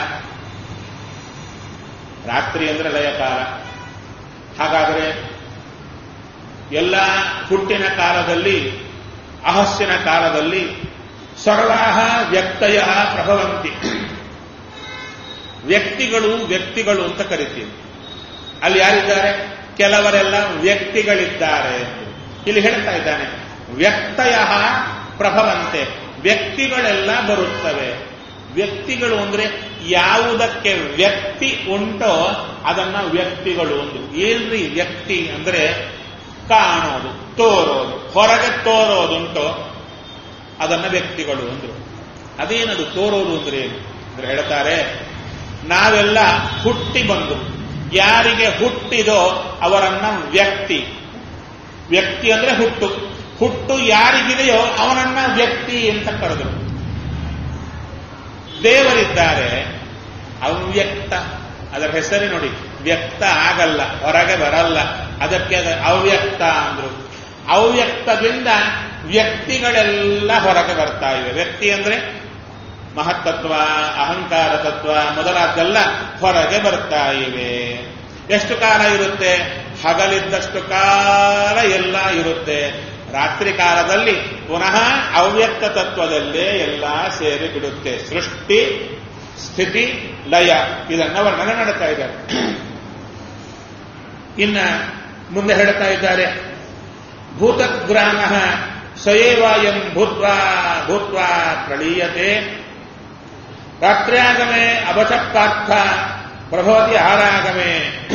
ರಾತ್ರಿ ಅಂದ್ರೆ ಲಯಕಾಲ ಹಾಗಾದರೆ ಎಲ್ಲ ಹುಟ್ಟಿನ ಕಾಲದಲ್ಲಿ ಅಹಸ್ಯನ ಕಾಲದಲ್ಲಿ ಸರ್ವಾಹ ವ್ಯಕ್ತಯ ಪ್ರಭವಂತಿ ವ್ಯಕ್ತಿಗಳು ವ್ಯಕ್ತಿಗಳು ಅಂತ ಕರಿತೀವಿ ಅಲ್ಲಿ ಯಾರಿದ್ದಾರೆ ಕೆಲವರೆಲ್ಲ ವ್ಯಕ್ತಿಗಳಿದ್ದಾರೆ ಇಲ್ಲಿ ಹೇಳ್ತಾ ಇದ್ದಾನೆ ವ್ಯಕ್ತಯ ಪ್ರಭವಂತೆ ವ್ಯಕ್ತಿಗಳೆಲ್ಲ ಬರುತ್ತವೆ ವ್ಯಕ್ತಿಗಳು ಅಂದ್ರೆ ಯಾವುದಕ್ಕೆ ವ್ಯಕ್ತಿ ಉಂಟೋ ಅದನ್ನ ವ್ಯಕ್ತಿಗಳು ಒಂದು ಏನ್ರಿ ವ್ಯಕ್ತಿ ಅಂದ್ರೆ ಕಾಣೋದು ತೋರೋದು ಹೊರಗೆ ತೋರೋದುಂಟೋ ಅದನ್ನ ವ್ಯಕ್ತಿಗಳು ಅಂದ್ರು ಅದೇನದು ತೋರೋದು ಅಂದ್ರೆ ಏನು ಅಂದ್ರೆ ಹೇಳ್ತಾರೆ ನಾವೆಲ್ಲ ಹುಟ್ಟಿ ಬಂದು ಯಾರಿಗೆ ಹುಟ್ಟಿದೋ ಅವರನ್ನ ವ್ಯಕ್ತಿ ವ್ಯಕ್ತಿ ಅಂದ್ರೆ ಹುಟ್ಟು ಹುಟ್ಟು ಯಾರಿಗಿದೆಯೋ ಅವನನ್ನ ವ್ಯಕ್ತಿ ಅಂತ ಕರೆದರು ದೇವರಿದ್ದಾರೆ ಅವ್ಯಕ್ತ ಅದರ ಹೆಸರೇ ನೋಡಿ ವ್ಯಕ್ತ ಆಗಲ್ಲ ಹೊರಗೆ ಬರಲ್ಲ ಅದಕ್ಕೆ ಅದು ಅವ್ಯಕ್ತ ಅಂದ್ರು ಅವ್ಯಕ್ತದಿಂದ ವ್ಯಕ್ತಿಗಳೆಲ್ಲ ಹೊರಗೆ ಬರ್ತಾ ಇವೆ ವ್ಯಕ್ತಿ ಅಂದ್ರೆ ಮಹತ್ತತ್ವ ಅಹಂಕಾರ ತತ್ವ ಮೊದಲಾದ್ದೆಲ್ಲ ಹೊರಗೆ ಬರ್ತಾ ಇವೆ ಎಷ್ಟು ಕಾಲ ಇರುತ್ತೆ ಹಗಲಿದ್ದಷ್ಟು ಕಾಲ ಎಲ್ಲ ಇರುತ್ತೆ ರಾತ್ರಿ ಕಾಲದಲ್ಲಿ ಪುನಃ ಅವ್ಯಕ್ತ ತತ್ವದಲ್ಲೇ ಎಲ್ಲ ಸೇರಿ ಬಿಡುತ್ತೆ ಸೃಷ್ಟಿ ಸ್ಥಿತಿ ಲಯ ಇದನ್ನ ವರ್ಣನೆ ಮಾಡುತ್ತಾ ಇದ್ದಾರೆ ಇನ್ನ ಮುಂದೆ ಹೇಳ್ತಾ ಇದ್ದಾರೆ ಭೂತಗ್ರಾಮ ಸಯೇವಾಯಂ ಭೂತ್ವಾ ಭೂತ್ವಾ ಪ್ರಳೀಯತೆ ರಾತ್ರ್ಯಾಗಮೆ ಅಬಚಪಾರ್ಥ ಪ್ರಭವತಿ ಆರಾಗಮೆ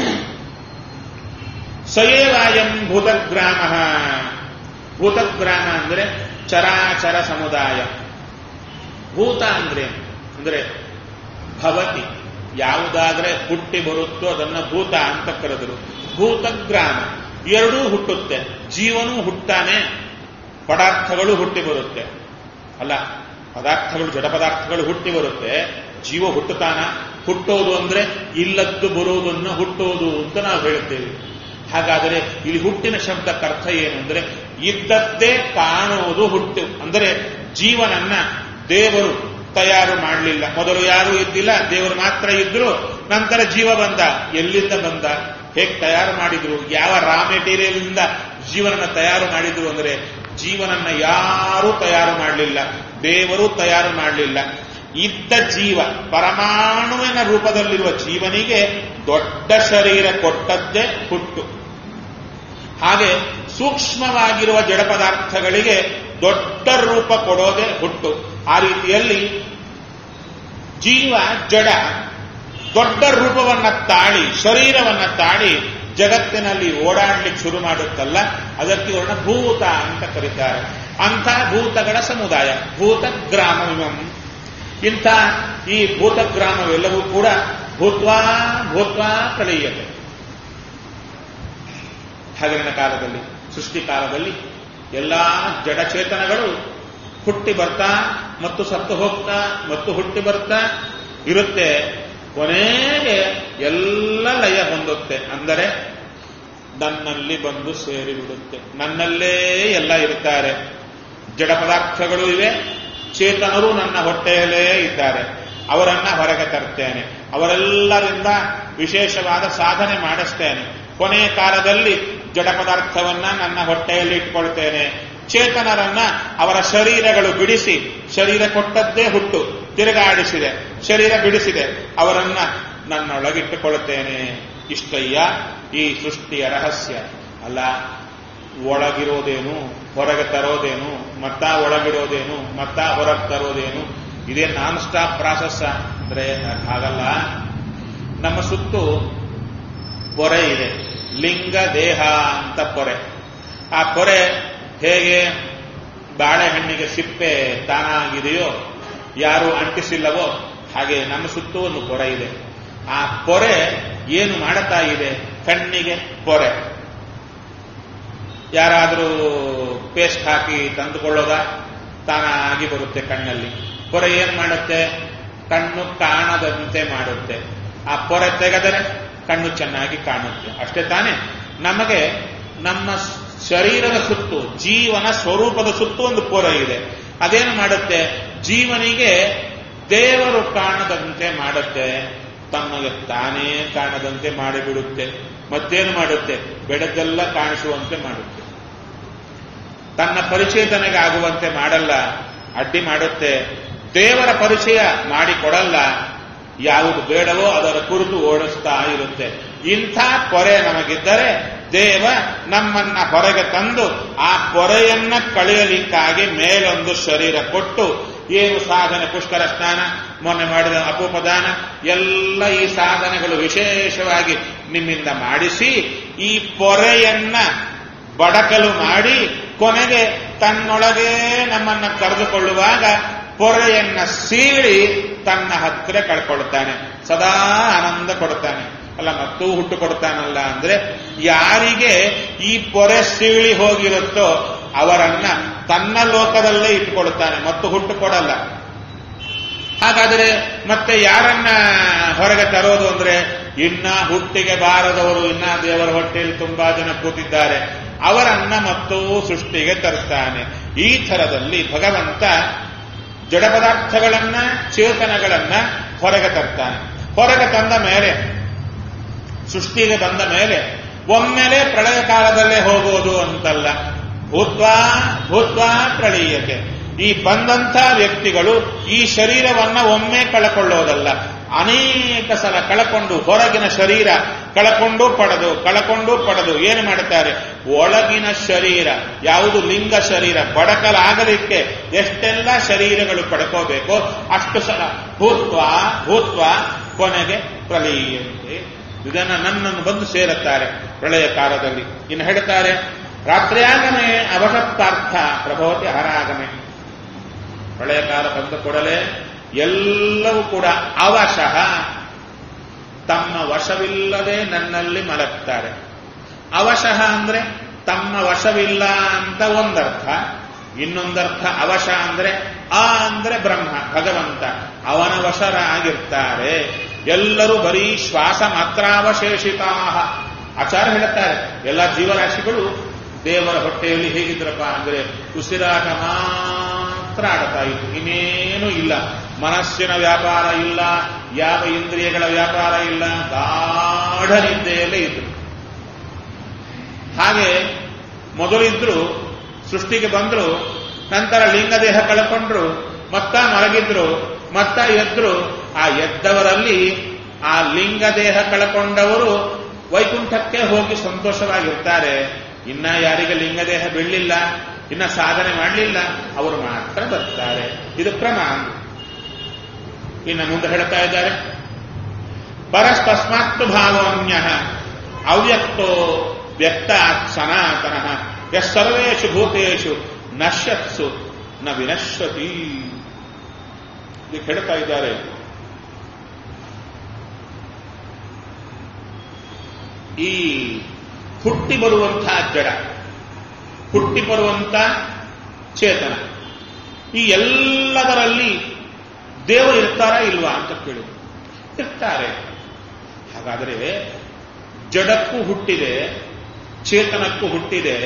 ಸಯೇವಾಯಂ ಭೂತಗ್ರಾಮ ಭೂತಗ್ರಾಮ ಅಂದ್ರೆ ಚರಾಚರ ಸಮುದಾಯ ಭೂತ ಅಂದ್ರೆ ಅಂದ್ರೆ ಭವತಿ ಯಾವುದಾದ್ರೆ ಹುಟ್ಟಿ ಬರುತ್ತೋ ಅದನ್ನ ಭೂತ ಅಂತ ಕರೆದರು ಭೂತಗ್ರಾಮ ಎರಡೂ ಹುಟ್ಟುತ್ತೆ ಜೀವನೂ ಹುಟ್ಟಾನೆ ಪದಾರ್ಥಗಳು ಹುಟ್ಟಿ ಬರುತ್ತೆ ಅಲ್ಲ ಪದಾರ್ಥಗಳು ಜಡ ಪದಾರ್ಥಗಳು ಹುಟ್ಟಿ ಬರುತ್ತೆ ಜೀವ ಹುಟ್ಟುತ್ತಾನ ಹುಟ್ಟೋದು ಅಂದ್ರೆ ಇಲ್ಲದ್ದು ಬರುವುದನ್ನು ಹುಟ್ಟೋದು ಅಂತ ನಾವು ಹೇಳ್ತೇವೆ ಹಾಗಾದರೆ ಇಲ್ಲಿ ಹುಟ್ಟಿನ ಶಬ್ದಕ್ಕೆ ಅರ್ಥ ಏನು ಅಂದ್ರೆ ಇದ್ದದ್ದೇ ಕಾಣುವುದು ಹುಟ್ಟು ಅಂದರೆ ಜೀವನನ್ನ ದೇವರು ತಯಾರು ಮಾಡಲಿಲ್ಲ ಮೊದಲು ಯಾರೂ ಇದ್ದಿಲ್ಲ ದೇವರು ಮಾತ್ರ ಇದ್ರು ನಂತರ ಜೀವ ಬಂದ ಎಲ್ಲಿಂದ ಬಂದ ಹೇಗೆ ತಯಾರು ಮಾಡಿದ್ರು ಯಾವ ರಾ ಮೆಟೀರಿಯಲ್ ಇಂದ ಜೀವನ ತಯಾರು ಮಾಡಿದ್ರು ಅಂದ್ರೆ ಜೀವನನ್ನ ಯಾರೂ ತಯಾರು ಮಾಡಲಿಲ್ಲ ದೇವರು ತಯಾರು ಮಾಡಲಿಲ್ಲ ಇದ್ದ ಜೀವ ಪರಮಾಣುವಿನ ರೂಪದಲ್ಲಿರುವ ಜೀವನಿಗೆ ದೊಡ್ಡ ಶರೀರ ಕೊಟ್ಟದ್ದೇ ಹುಟ್ಟು ಹಾಗೆ ಸೂಕ್ಷ್ಮವಾಗಿರುವ ಜಡ ಪದಾರ್ಥಗಳಿಗೆ ದೊಡ್ಡ ರೂಪ ಕೊಡೋದೇ ಹುಟ್ಟು ಆ ರೀತಿಯಲ್ಲಿ ಜೀವ ಜಡ ದೊಡ್ಡ ರೂಪವನ್ನ ತಾಳಿ ಶರೀರವನ್ನ ತಾಳಿ ಜಗತ್ತಿನಲ್ಲಿ ಓಡಾಡ್ಲಿಕ್ಕೆ ಶುರು ಮಾಡುತ್ತಲ್ಲ ಅದಕ್ಕೆ ವರ್ಣ ಭೂತ ಅಂತ ಕರೀತಾರೆ ಅಂಥ ಭೂತಗಳ ಸಮುದಾಯ ಭೂತ ಗ್ರಾಮವಿಮಂ ಇಂಥ ಈ ಭೂತ ಗ್ರಾಮವೆಲ್ಲವೂ ಕೂಡ ಭೂತ್ವಾ ಭೂತ್ವಾ ಪ್ರಳೀಯತೆ ಹಗಲಿನ ಕಾಲದಲ್ಲಿ ಸೃಷ್ಟಿ ಕಾಲದಲ್ಲಿ ಎಲ್ಲಾ ಜಡಚೇತನಗಳು ಹುಟ್ಟಿ ಬರ್ತಾ ಮತ್ತು ಸತ್ತು ಹೋಗ್ತಾ ಮತ್ತು ಹುಟ್ಟಿ ಬರ್ತಾ ಇರುತ್ತೆ ಕೊನೆಗೆ ಎಲ್ಲ ಲಯ ಹೊಂದುತ್ತೆ ಅಂದರೆ ನನ್ನಲ್ಲಿ ಬಂದು ಸೇರಿಬಿಡುತ್ತೆ ನನ್ನಲ್ಲೇ ಎಲ್ಲ ಇರ್ತಾರೆ ಜಡ ಪದಾರ್ಥಗಳು ಇವೆ ಚೇತನರು ನನ್ನ ಹೊಟ್ಟೆಯಲ್ಲೇ ಇದ್ದಾರೆ ಅವರನ್ನ ಹೊರಗೆ ತರ್ತೇನೆ ಅವರೆಲ್ಲರಿಂದ ವಿಶೇಷವಾದ ಸಾಧನೆ ಮಾಡಿಸ್ತೇನೆ ಕೊನೆಯ ಕಾಲದಲ್ಲಿ ಜಡ ಪದಾರ್ಥವನ್ನ ನನ್ನ ಹೊಟ್ಟೆಯಲ್ಲಿ ಇಟ್ಕೊಳ್ತೇನೆ ಚೇತನರನ್ನ ಅವರ ಶರೀರಗಳು ಬಿಡಿಸಿ ಶರೀರ ಕೊಟ್ಟದ್ದೇ ಹುಟ್ಟು ತಿರುಗಾಡಿಸಿದೆ ಶರೀರ ಬಿಡಿಸಿದೆ ಅವರನ್ನ ನನ್ನೊಳಗಿಟ್ಟುಕೊಳ್ಳುತ್ತೇನೆ ಇಷ್ಟಯ್ಯ ಈ ಸೃಷ್ಟಿಯ ರಹಸ್ಯ ಅಲ್ಲ ಒಳಗಿರೋದೇನು ಹೊರಗೆ ತರೋದೇನು ಮತ್ತ ಒಳಗಿರೋದೇನು ಮತ್ತ ಹೊರಗೆ ತರೋದೇನು ಇದೇ ನಾನ್ ಸ್ಟಾಪ್ ಪ್ರಾಸೆಸ್ ಅಂದ್ರೆ ಹಾಗಲ್ಲ ನಮ್ಮ ಸುತ್ತು ಪೊರೆ ಇದೆ ಲಿಂಗ ದೇಹ ಅಂತ ಪೊರೆ ಆ ಪೊರೆ ಹೇಗೆ ಬಾಳೆಹಣ್ಣಿಗೆ ಸಿಪ್ಪೆ ತಾನಾಗಿದೆಯೋ ಯಾರು ಅಂಟಿಸಿಲ್ಲವೋ ಹಾಗೆ ನಮ್ಮ ಸುತ್ತೂ ಒಂದು ಪೊರೆ ಇದೆ ಆ ಪೊರೆ ಏನು ಮಾಡುತ್ತಾ ಇದೆ ಕಣ್ಣಿಗೆ ಪೊರೆ ಯಾರಾದರೂ ಪೇಸ್ಟ್ ಹಾಕಿ ತಂದುಕೊಳ್ಳೋದ ತಾನಾಗಿ ಬರುತ್ತೆ ಕಣ್ಣಲ್ಲಿ ಪೊರೆ ಏನ್ ಮಾಡುತ್ತೆ ಕಣ್ಣು ಕಾಣದಂತೆ ಮಾಡುತ್ತೆ ಆ ಪೊರೆ ತೆಗೆದರೆ ಕಣ್ಣು ಚೆನ್ನಾಗಿ ಕಾಣುತ್ತೆ ಅಷ್ಟೇ ತಾನೇ ನಮಗೆ ನಮ್ಮ ಶರೀರದ ಸುತ್ತು ಜೀವನ ಸ್ವರೂಪದ ಸುತ್ತು ಒಂದು ಪೊರೆ ಇದೆ ಅದೇನು ಮಾಡುತ್ತೆ ಜೀವನಿಗೆ ದೇವರು ಕಾಣದಂತೆ ಮಾಡುತ್ತೆ ತಮಗೆ ತಾನೇ ಕಾಣದಂತೆ ಮಾಡಿಬಿಡುತ್ತೆ ಮತ್ತೇನು ಮಾಡುತ್ತೆ ಬೆಳಗ್ಗೆಲ್ಲ ಕಾಣಿಸುವಂತೆ ಮಾಡುತ್ತೆ ತನ್ನ ಪರಿಚಯ ತನಗೆ ಆಗುವಂತೆ ಮಾಡಲ್ಲ ಅಡ್ಡಿ ಮಾಡುತ್ತೆ ದೇವರ ಪರಿಚಯ ಮಾಡಿಕೊಡಲ್ಲ ಯಾವುದು ಬೇಡವೋ ಅದರ ಕುರಿತು ಓಡಿಸ್ತಾ ಇರುತ್ತೆ ಇಂಥ ಪೊರೆ ನಮಗಿದ್ದರೆ ದೇವ ನಮ್ಮನ್ನ ಹೊರಗೆ ತಂದು ಆ ಪೊರೆಯನ್ನ ಕಳೆಯಲಿಕ್ಕಾಗಿ ಮೇಲೊಂದು ಶರೀರ ಕೊಟ್ಟು ಏನು ಸಾಧನೆ ಪುಷ್ಕರ ಸ್ನಾನ ಮೊನ್ನೆ ಮಾಡಿದ ಅಪೋಪದಾನ ಎಲ್ಲ ಈ ಸಾಧನೆಗಳು ವಿಶೇಷವಾಗಿ ನಿಮ್ಮಿಂದ ಮಾಡಿಸಿ ಈ ಪೊರೆಯನ್ನ ಬಡಕಲು ಮಾಡಿ ಕೊನೆಗೆ ತನ್ನೊಳಗೆ ನಮ್ಮನ್ನ ಕರೆದುಕೊಳ್ಳುವಾಗ ಪೊರೆಯನ್ನ ಸೀಳಿ ತನ್ನ ಹತ್ತಿರ ಕಳ್ಕೊಳ್ತಾನೆ ಸದಾ ಆನಂದ ಕೊಡ್ತಾನೆ ಅಲ್ಲ ಮತ್ತೂ ಹುಟ್ಟು ಕೊಡ್ತಾನಲ್ಲ ಅಂದ್ರೆ ಯಾರಿಗೆ ಈ ಪೊರೆ ಸೀಳಿ ಹೋಗಿರುತ್ತೋ ಅವರನ್ನ ತನ್ನ ಲೋಕದಲ್ಲೇ ಇಟ್ಟುಕೊಳ್ತಾನೆ ಮತ್ತು ಹುಟ್ಟು ಕೊಡಲ್ಲ ಹಾಗಾದರೆ ಮತ್ತೆ ಯಾರನ್ನ ಹೊರಗೆ ತರೋದು ಅಂದ್ರೆ ಇನ್ನ ಹುಟ್ಟಿಗೆ ಬಾರದವರು ಇನ್ನ ದೇವರ ಹೊಟ್ಟೆಯಲ್ಲಿ ತುಂಬಾ ಜನ ಕೂತಿದ್ದಾರೆ ಅವರನ್ನ ಮತ್ತು ಸೃಷ್ಟಿಗೆ ತರ್ತಾನೆ ಈ ಥರದಲ್ಲಿ ಭಗವಂತ ಜಡ ಪದಾರ್ಥಗಳನ್ನ ಚೇತನಗಳನ್ನ ಹೊರಗೆ ತರ್ತಾನೆ ಹೊರಗೆ ತಂದ ಮೇಲೆ ಸೃಷ್ಟಿಗೆ ಬಂದ ಮೇಲೆ ಒಮ್ಮೆಲೆ ಪ್ರಳಯ ಕಾಲದಲ್ಲೇ ಹೋಗೋದು ಅಂತಲ್ಲ ಭೂತ್ವಾ ಭೂತ್ವಾ ಪ್ರಳೀಯತೆ ಈ ಬಂದಂಥ ವ್ಯಕ್ತಿಗಳು ಈ ಶರೀರವನ್ನ ಒಮ್ಮೆ ಕಳಕೊಳ್ಳೋದಲ್ಲ ಅನೇಕ ಸಲ ಕಳಕೊಂಡು ಹೊರಗಿನ ಶರೀರ ಕಳಕೊಂಡು ಪಡೆದು ಕಳಕೊಂಡು ಪಡೆದು ಏನು ಮಾಡುತ್ತಾರೆ ಒಳಗಿನ ಶರೀರ ಯಾವುದು ಲಿಂಗ ಶರೀರ ಬಡಕಲಾಗಲಿಕ್ಕೆ ಎಷ್ಟೆಲ್ಲ ಶರೀರಗಳು ಪಡ್ಕೋಬೇಕೋ ಅಷ್ಟು ಸಲ ಭೂತ್ವ ಭೂತ್ವ ಕೊನೆಗೆ ಪ್ರಲೀಯಂತೆ ಇದನ್ನ ನನ್ನನ್ನು ಬಂದು ಸೇರುತ್ತಾರೆ ಪ್ರಳಯ ಕಾಲದಲ್ಲಿ ಇನ್ನು ಹೇಳ್ತಾರೆ ರಾತ್ರಿಯಾಗಮೆ ಅವಶಕ್ತಾರ್ಥ ಪ್ರಭವತಿ ಹರಾಗಮೆ ಪ್ರಳಯ ಕಾಲ ಬಂದ ಕೂಡಲೇ ಎಲ್ಲವೂ ಕೂಡ ಅವಶಃ ತಮ್ಮ ವಶವಿಲ್ಲದೆ ನನ್ನಲ್ಲಿ ಮಲಗ್ತಾರೆ ಅವಶಃ ಅಂದ್ರೆ ತಮ್ಮ ವಶವಿಲ್ಲ ಅಂತ ಒಂದರ್ಥ ಇನ್ನೊಂದರ್ಥ ಅವಶ ಅಂದ್ರೆ ಆ ಅಂದ್ರೆ ಬ್ರಹ್ಮ ಭಗವಂತ ಅವನ ವಶರಾಗಿರ್ತಾರೆ ಎಲ್ಲರೂ ಬರೀ ಶ್ವಾಸ ಮಾತ್ರಾವಶೇಷಿತಾ ಆಚಾರ ಹೇಳುತ್ತಾರೆ ಎಲ್ಲ ಜೀವರಾಶಿಗಳು ದೇವರ ಹೊಟ್ಟೆಯಲ್ಲಿ ಹೇಗಿದ್ರಪ್ಪ ಅಂದ್ರೆ ಉಸಿರಾಟ ಮಾತ್ರ ಆಡ್ತಾ ಇತ್ತು ಇನ್ನೇನು ಇಲ್ಲ ಮನಸ್ಸಿನ ವ್ಯಾಪಾರ ಇಲ್ಲ ಯಾವ ಇಂದ್ರಿಯಗಳ ವ್ಯಾಪಾರ ಇಲ್ಲ ಗಾಢ ನಿದ್ದೆಯಲ್ಲೇ ಇದ್ರು ಹಾಗೆ ಮೊದಲಿದ್ರು ಸೃಷ್ಟಿಗೆ ಬಂದ್ರು ನಂತರ ಲಿಂಗದೇಹ ಕಳ್ಕೊಂಡ್ರು ಮತ್ತ ಮಲಗಿದ್ರು ಮತ್ತ ಎದ್ರು ಆ ಎದ್ದವರಲ್ಲಿ ಆ ಲಿಂಗದೇಹ ಕಳ್ಕೊಂಡವರು ವೈಕುಂಠಕ್ಕೆ ಹೋಗಿ ಸಂತೋಷವಾಗಿರ್ತಾರೆ ಇನ್ನ ಯಾರಿಗೆ ಲಿಂಗದೇಹ ಬೀಳಲಿಲ್ಲ ಇನ್ನ ಸಾಧನೆ ಮಾಡಲಿಲ್ಲ ಅವರು ಮಾತ್ರ ಬರ್ತಾರೆ ಇದು ಕ್ರಮ ಇನ್ನು ಮುಂದೆ ಹೇಳ್ತಾ ಇದ್ದಾರೆ ಪರಸ್ಪಸ್ಮಾತ್ತು ಭಾವೋನ್ಯ ಅವ್ಯಕ್ತೋ ವ್ಯಕ್ತಾತ್ ಸನಾತನ ಎಸ್ ಸರ್ವೇಷು ಭೂತೇಶು ನಶ್ಯತ್ಸು ನ ವಿನಶ್ವತಿ ಇದಕ್ಕೆ ಹೇಳ್ತಾ ಇದ್ದಾರೆ ಈ ಹುಟ್ಟಿ ಬರುವಂತಹ ಜಡ ಹುಟ್ಟಿ ಬರುವಂತ ಚೇತನ ಈ ಎಲ್ಲದರಲ್ಲಿ ದೇವರು ಇರ್ತಾರಾ ಇಲ್ವಾ ಅಂತ ಕೇಳಿದ್ರು ಇರ್ತಾರೆ ಹಾಗಾದರೆ ಜಡಕ್ಕೂ ಹುಟ್ಟಿದೆ ಚೇತನಕ್ಕೂ ಹುಟ್ಟಿದೆ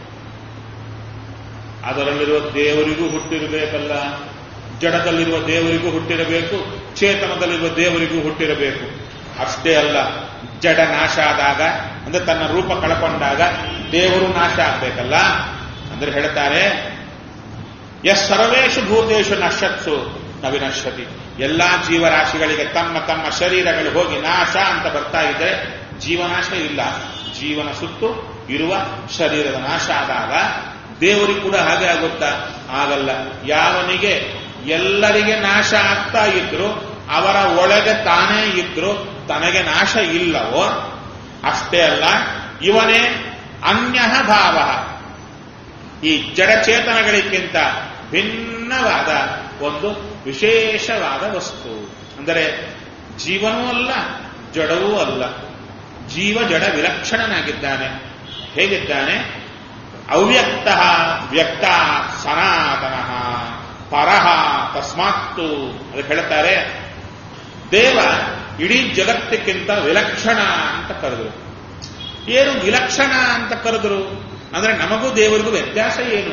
ಅದರಲ್ಲಿರುವ ದೇವರಿಗೂ ಹುಟ್ಟಿರಬೇಕಲ್ಲ ಜಡದಲ್ಲಿರುವ ದೇವರಿಗೂ ಹುಟ್ಟಿರಬೇಕು ಚೇತನದಲ್ಲಿರುವ ದೇವರಿಗೂ ಹುಟ್ಟಿರಬೇಕು ಅಷ್ಟೇ ಅಲ್ಲ ಜಡ ನಾಶ ಆದಾಗ ಅಂದ್ರೆ ತನ್ನ ರೂಪ ಕಳ್ಕೊಂಡಾಗ ದೇವರು ನಾಶ ಆಗ್ಬೇಕಲ್ಲ ಅಂದ್ರೆ ಹೇಳ್ತಾರೆ ಎಸ್ ಸರ್ವೇಶು ಭೂತೇಶು ನಶ್ಯತ್ಸು ನವಿನಶ್ಯತಿ ಎಲ್ಲಾ ಜೀವರಾಶಿಗಳಿಗೆ ತಮ್ಮ ತಮ್ಮ ಶರೀರಗಳು ಹೋಗಿ ನಾಶ ಅಂತ ಬರ್ತಾ ಇದ್ರೆ ಜೀವನಾಶ ಇಲ್ಲ ಜೀವನ ಸುತ್ತು ಇರುವ ಶರೀರದ ನಾಶ ಆದಾಗ ದೇವರಿಗೆ ಕೂಡ ಹಾಗೆ ಆಗುತ್ತಾ ಆಗಲ್ಲ ಯಾವನಿಗೆ ಎಲ್ಲರಿಗೆ ನಾಶ ಆಗ್ತಾ ಇದ್ರು ಅವರ ಒಳಗೆ ತಾನೇ ಇದ್ರು ತನಗೆ ನಾಶ ಇಲ್ಲವೋ ಅಷ್ಟೇ ಅಲ್ಲ ಇವನೇ ಅನ್ಯ ಭಾವ ಈ ಜಡಚೇತನಗಳಿಗಿಂತ ಭಿನ್ನವಾದ ಒಂದು ವಿಶೇಷವಾದ ವಸ್ತು ಅಂದರೆ ಜೀವನೂ ಅಲ್ಲ ಜಡವೂ ಅಲ್ಲ ಜೀವ ಜಡ ವಿಲಕ್ಷಣನಾಗಿದ್ದಾನೆ ಹೇಗಿದ್ದಾನೆ ಅವ್ಯಕ್ತ ವ್ಯಕ್ತ ಸನಾತನ ಪರಹ ತಸ್ಮಾತ್ತು ಅದಕ್ಕೆ ಹೇಳ್ತಾರೆ ದೇವ ಇಡೀ ಜಗತ್ತಕ್ಕಿಂತ ವಿಲಕ್ಷಣ ಅಂತ ಕರೆದರು ಏನು ವಿಲಕ್ಷಣ ಅಂತ ಕರೆದರು ಅಂದ್ರೆ ನಮಗೂ ದೇವರಿಗೂ ವ್ಯತ್ಯಾಸ ಏನು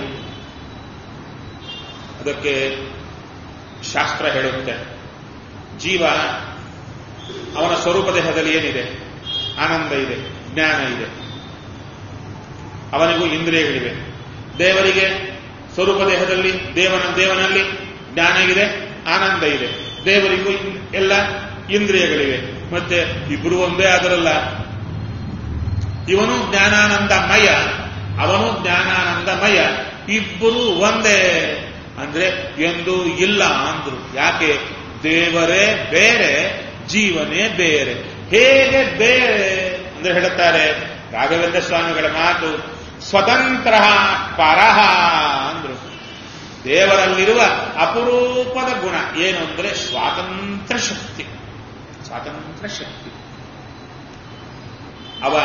ಅದಕ್ಕೆ ಶಾಸ್ತ್ರ ಹೇಳುತ್ತೆ ಜೀವ ಅವನ ಸ್ವರೂಪ ದೇಹದಲ್ಲಿ ಏನಿದೆ ಆನಂದ ಇದೆ ಜ್ಞಾನ ಇದೆ ಅವನಿಗೂ ಇಂದ್ರಿಯಗಳಿವೆ ದೇವರಿಗೆ ಸ್ವರೂಪ ದೇಹದಲ್ಲಿ ದೇವನ ದೇವನಲ್ಲಿ ಜ್ಞಾನ ಇದೆ ಆನಂದ ಇದೆ ದೇವರಿಗೂ ಎಲ್ಲ ಇಂದ್ರಿಯಗಳಿವೆ ಮತ್ತೆ ಇಬ್ಬರು ಒಂದೇ ಆದರಲ್ಲ ಇವನು ಜ್ಞಾನಾನಂದಮಯ ಅವನು ಜ್ಞಾನಾನಂದಮಯ ಇಬ್ಬರು ಒಂದೇ ಅಂದ್ರೆ ಎಂದು ಇಲ್ಲ ಅಂದ್ರು ಯಾಕೆ ದೇವರೇ ಬೇರೆ ಜೀವನೇ ಬೇರೆ ಹೇಗೆ ಬೇರೆ ಅಂದ್ರೆ ಹೇಳುತ್ತಾರೆ ರಾಘವೇಂದ್ರ ಸ್ವಾಮಿಗಳ ಮಾತು ಸ್ವತಂತ್ರ ಪರಹ ಅಂದ್ರು ದೇವರಲ್ಲಿರುವ ಅಪರೂಪದ ಗುಣ ಏನು ಅಂದ್ರೆ ಸ್ವಾತಂತ್ರ್ಯ ಶಕ್ತಿ ಸ್ವಾತಂತ್ರ್ಯ ಶಕ್ತಿ ಅವ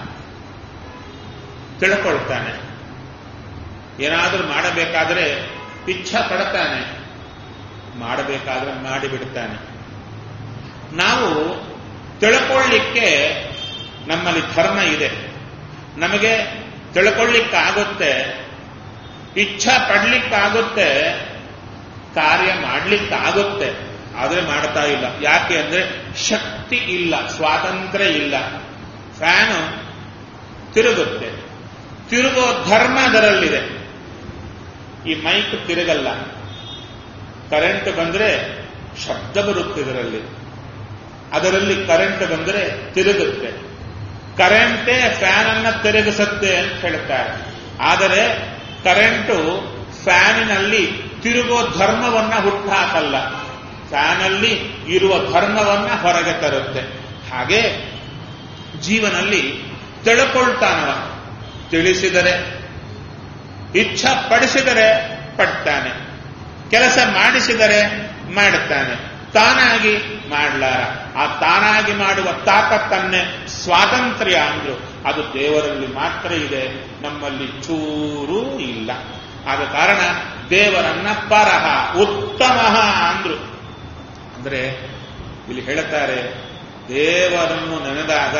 ತಿಳ್ಕೊಳ್ತಾನೆ ಏನಾದರೂ ಮಾಡಬೇಕಾದ್ರೆ ಇಚ್ಛಾ ಪಡ್ತಾನೆ ಮಾಡಬೇಕಾದ್ರೆ ಮಾಡಿಬಿಡ್ತಾನೆ ನಾವು ತಿಳ್ಕೊಳ್ಳಿಕ್ಕೆ ನಮ್ಮಲ್ಲಿ ಧರ್ಮ ಇದೆ ನಮಗೆ ತಿಳ್ಕೊಳ್ಳಿಕ್ಕಾಗುತ್ತೆ ಇಚ್ಛಾ ಪಡ್ಲಿಕ್ಕಾಗುತ್ತೆ ಕಾರ್ಯ ಮಾಡ್ಲಿಕ್ಕಾಗುತ್ತೆ ಆದರೆ ಮಾಡ್ತಾ ಇಲ್ಲ ಯಾಕೆ ಅಂದ್ರೆ ಶಕ್ತಿ ಇಲ್ಲ ಸ್ವಾತಂತ್ರ್ಯ ಇಲ್ಲ ಫ್ಯಾನು ತಿರುಗುತ್ತೆ ತಿರುಗೋ ಧರ್ಮ ಅದರಲ್ಲಿದೆ ಈ ಮೈಕ್ ತಿರುಗಲ್ಲ ಕರೆಂಟ್ ಬಂದ್ರೆ ಶಬ್ದ ಬರುತ್ತೆ ಇದರಲ್ಲಿ ಅದರಲ್ಲಿ ಕರೆಂಟ್ ಬಂದರೆ ತಿರುಗುತ್ತೆ ಕರೆಂಟೇ ಫ್ಯಾನ್ ಅನ್ನ ತಿರುಗಿಸುತ್ತೆ ಅಂತ ಹೇಳ್ತಾರೆ ಆದರೆ ಕರೆಂಟು ಫ್ಯಾನಿನಲ್ಲಿ ತಿರುಗೋ ಧರ್ಮವನ್ನ ಹುಟ್ಟಾಕಲ್ಲ ಫ್ಯಾನಲ್ಲಿ ಇರುವ ಧರ್ಮವನ್ನ ಹೊರಗೆ ತರುತ್ತೆ ಹಾಗೆ ಜೀವನಲ್ಲಿ ತಿಳ್ಕೊಳ್ತಾನವ ತಿಳಿಸಿದರೆ ಇಚ್ಛಾ ಪಡಿಸಿದರೆ ಪಡ್ತಾನೆ ಕೆಲಸ ಮಾಡಿಸಿದರೆ ಮಾಡುತ್ತಾನೆ ತಾನಾಗಿ ಮಾಡಲಾರ ಆ ತಾನಾಗಿ ಮಾಡುವ ತಾಕತ್ತನ್ನೇ ಸ್ವಾತಂತ್ರ್ಯ ಅಂದ್ರು ಅದು ದೇವರಲ್ಲಿ ಮಾತ್ರ ಇದೆ ನಮ್ಮಲ್ಲಿ ಚೂರೂ ಇಲ್ಲ ಆದ ಕಾರಣ ದೇವರನ್ನ ಪರಹ ಉತ್ತಮ ಅಂದ್ರು ಅಂದ್ರೆ ಇಲ್ಲಿ ಹೇಳುತ್ತಾರೆ ದೇವರನ್ನು ನೆನೆದಾಗ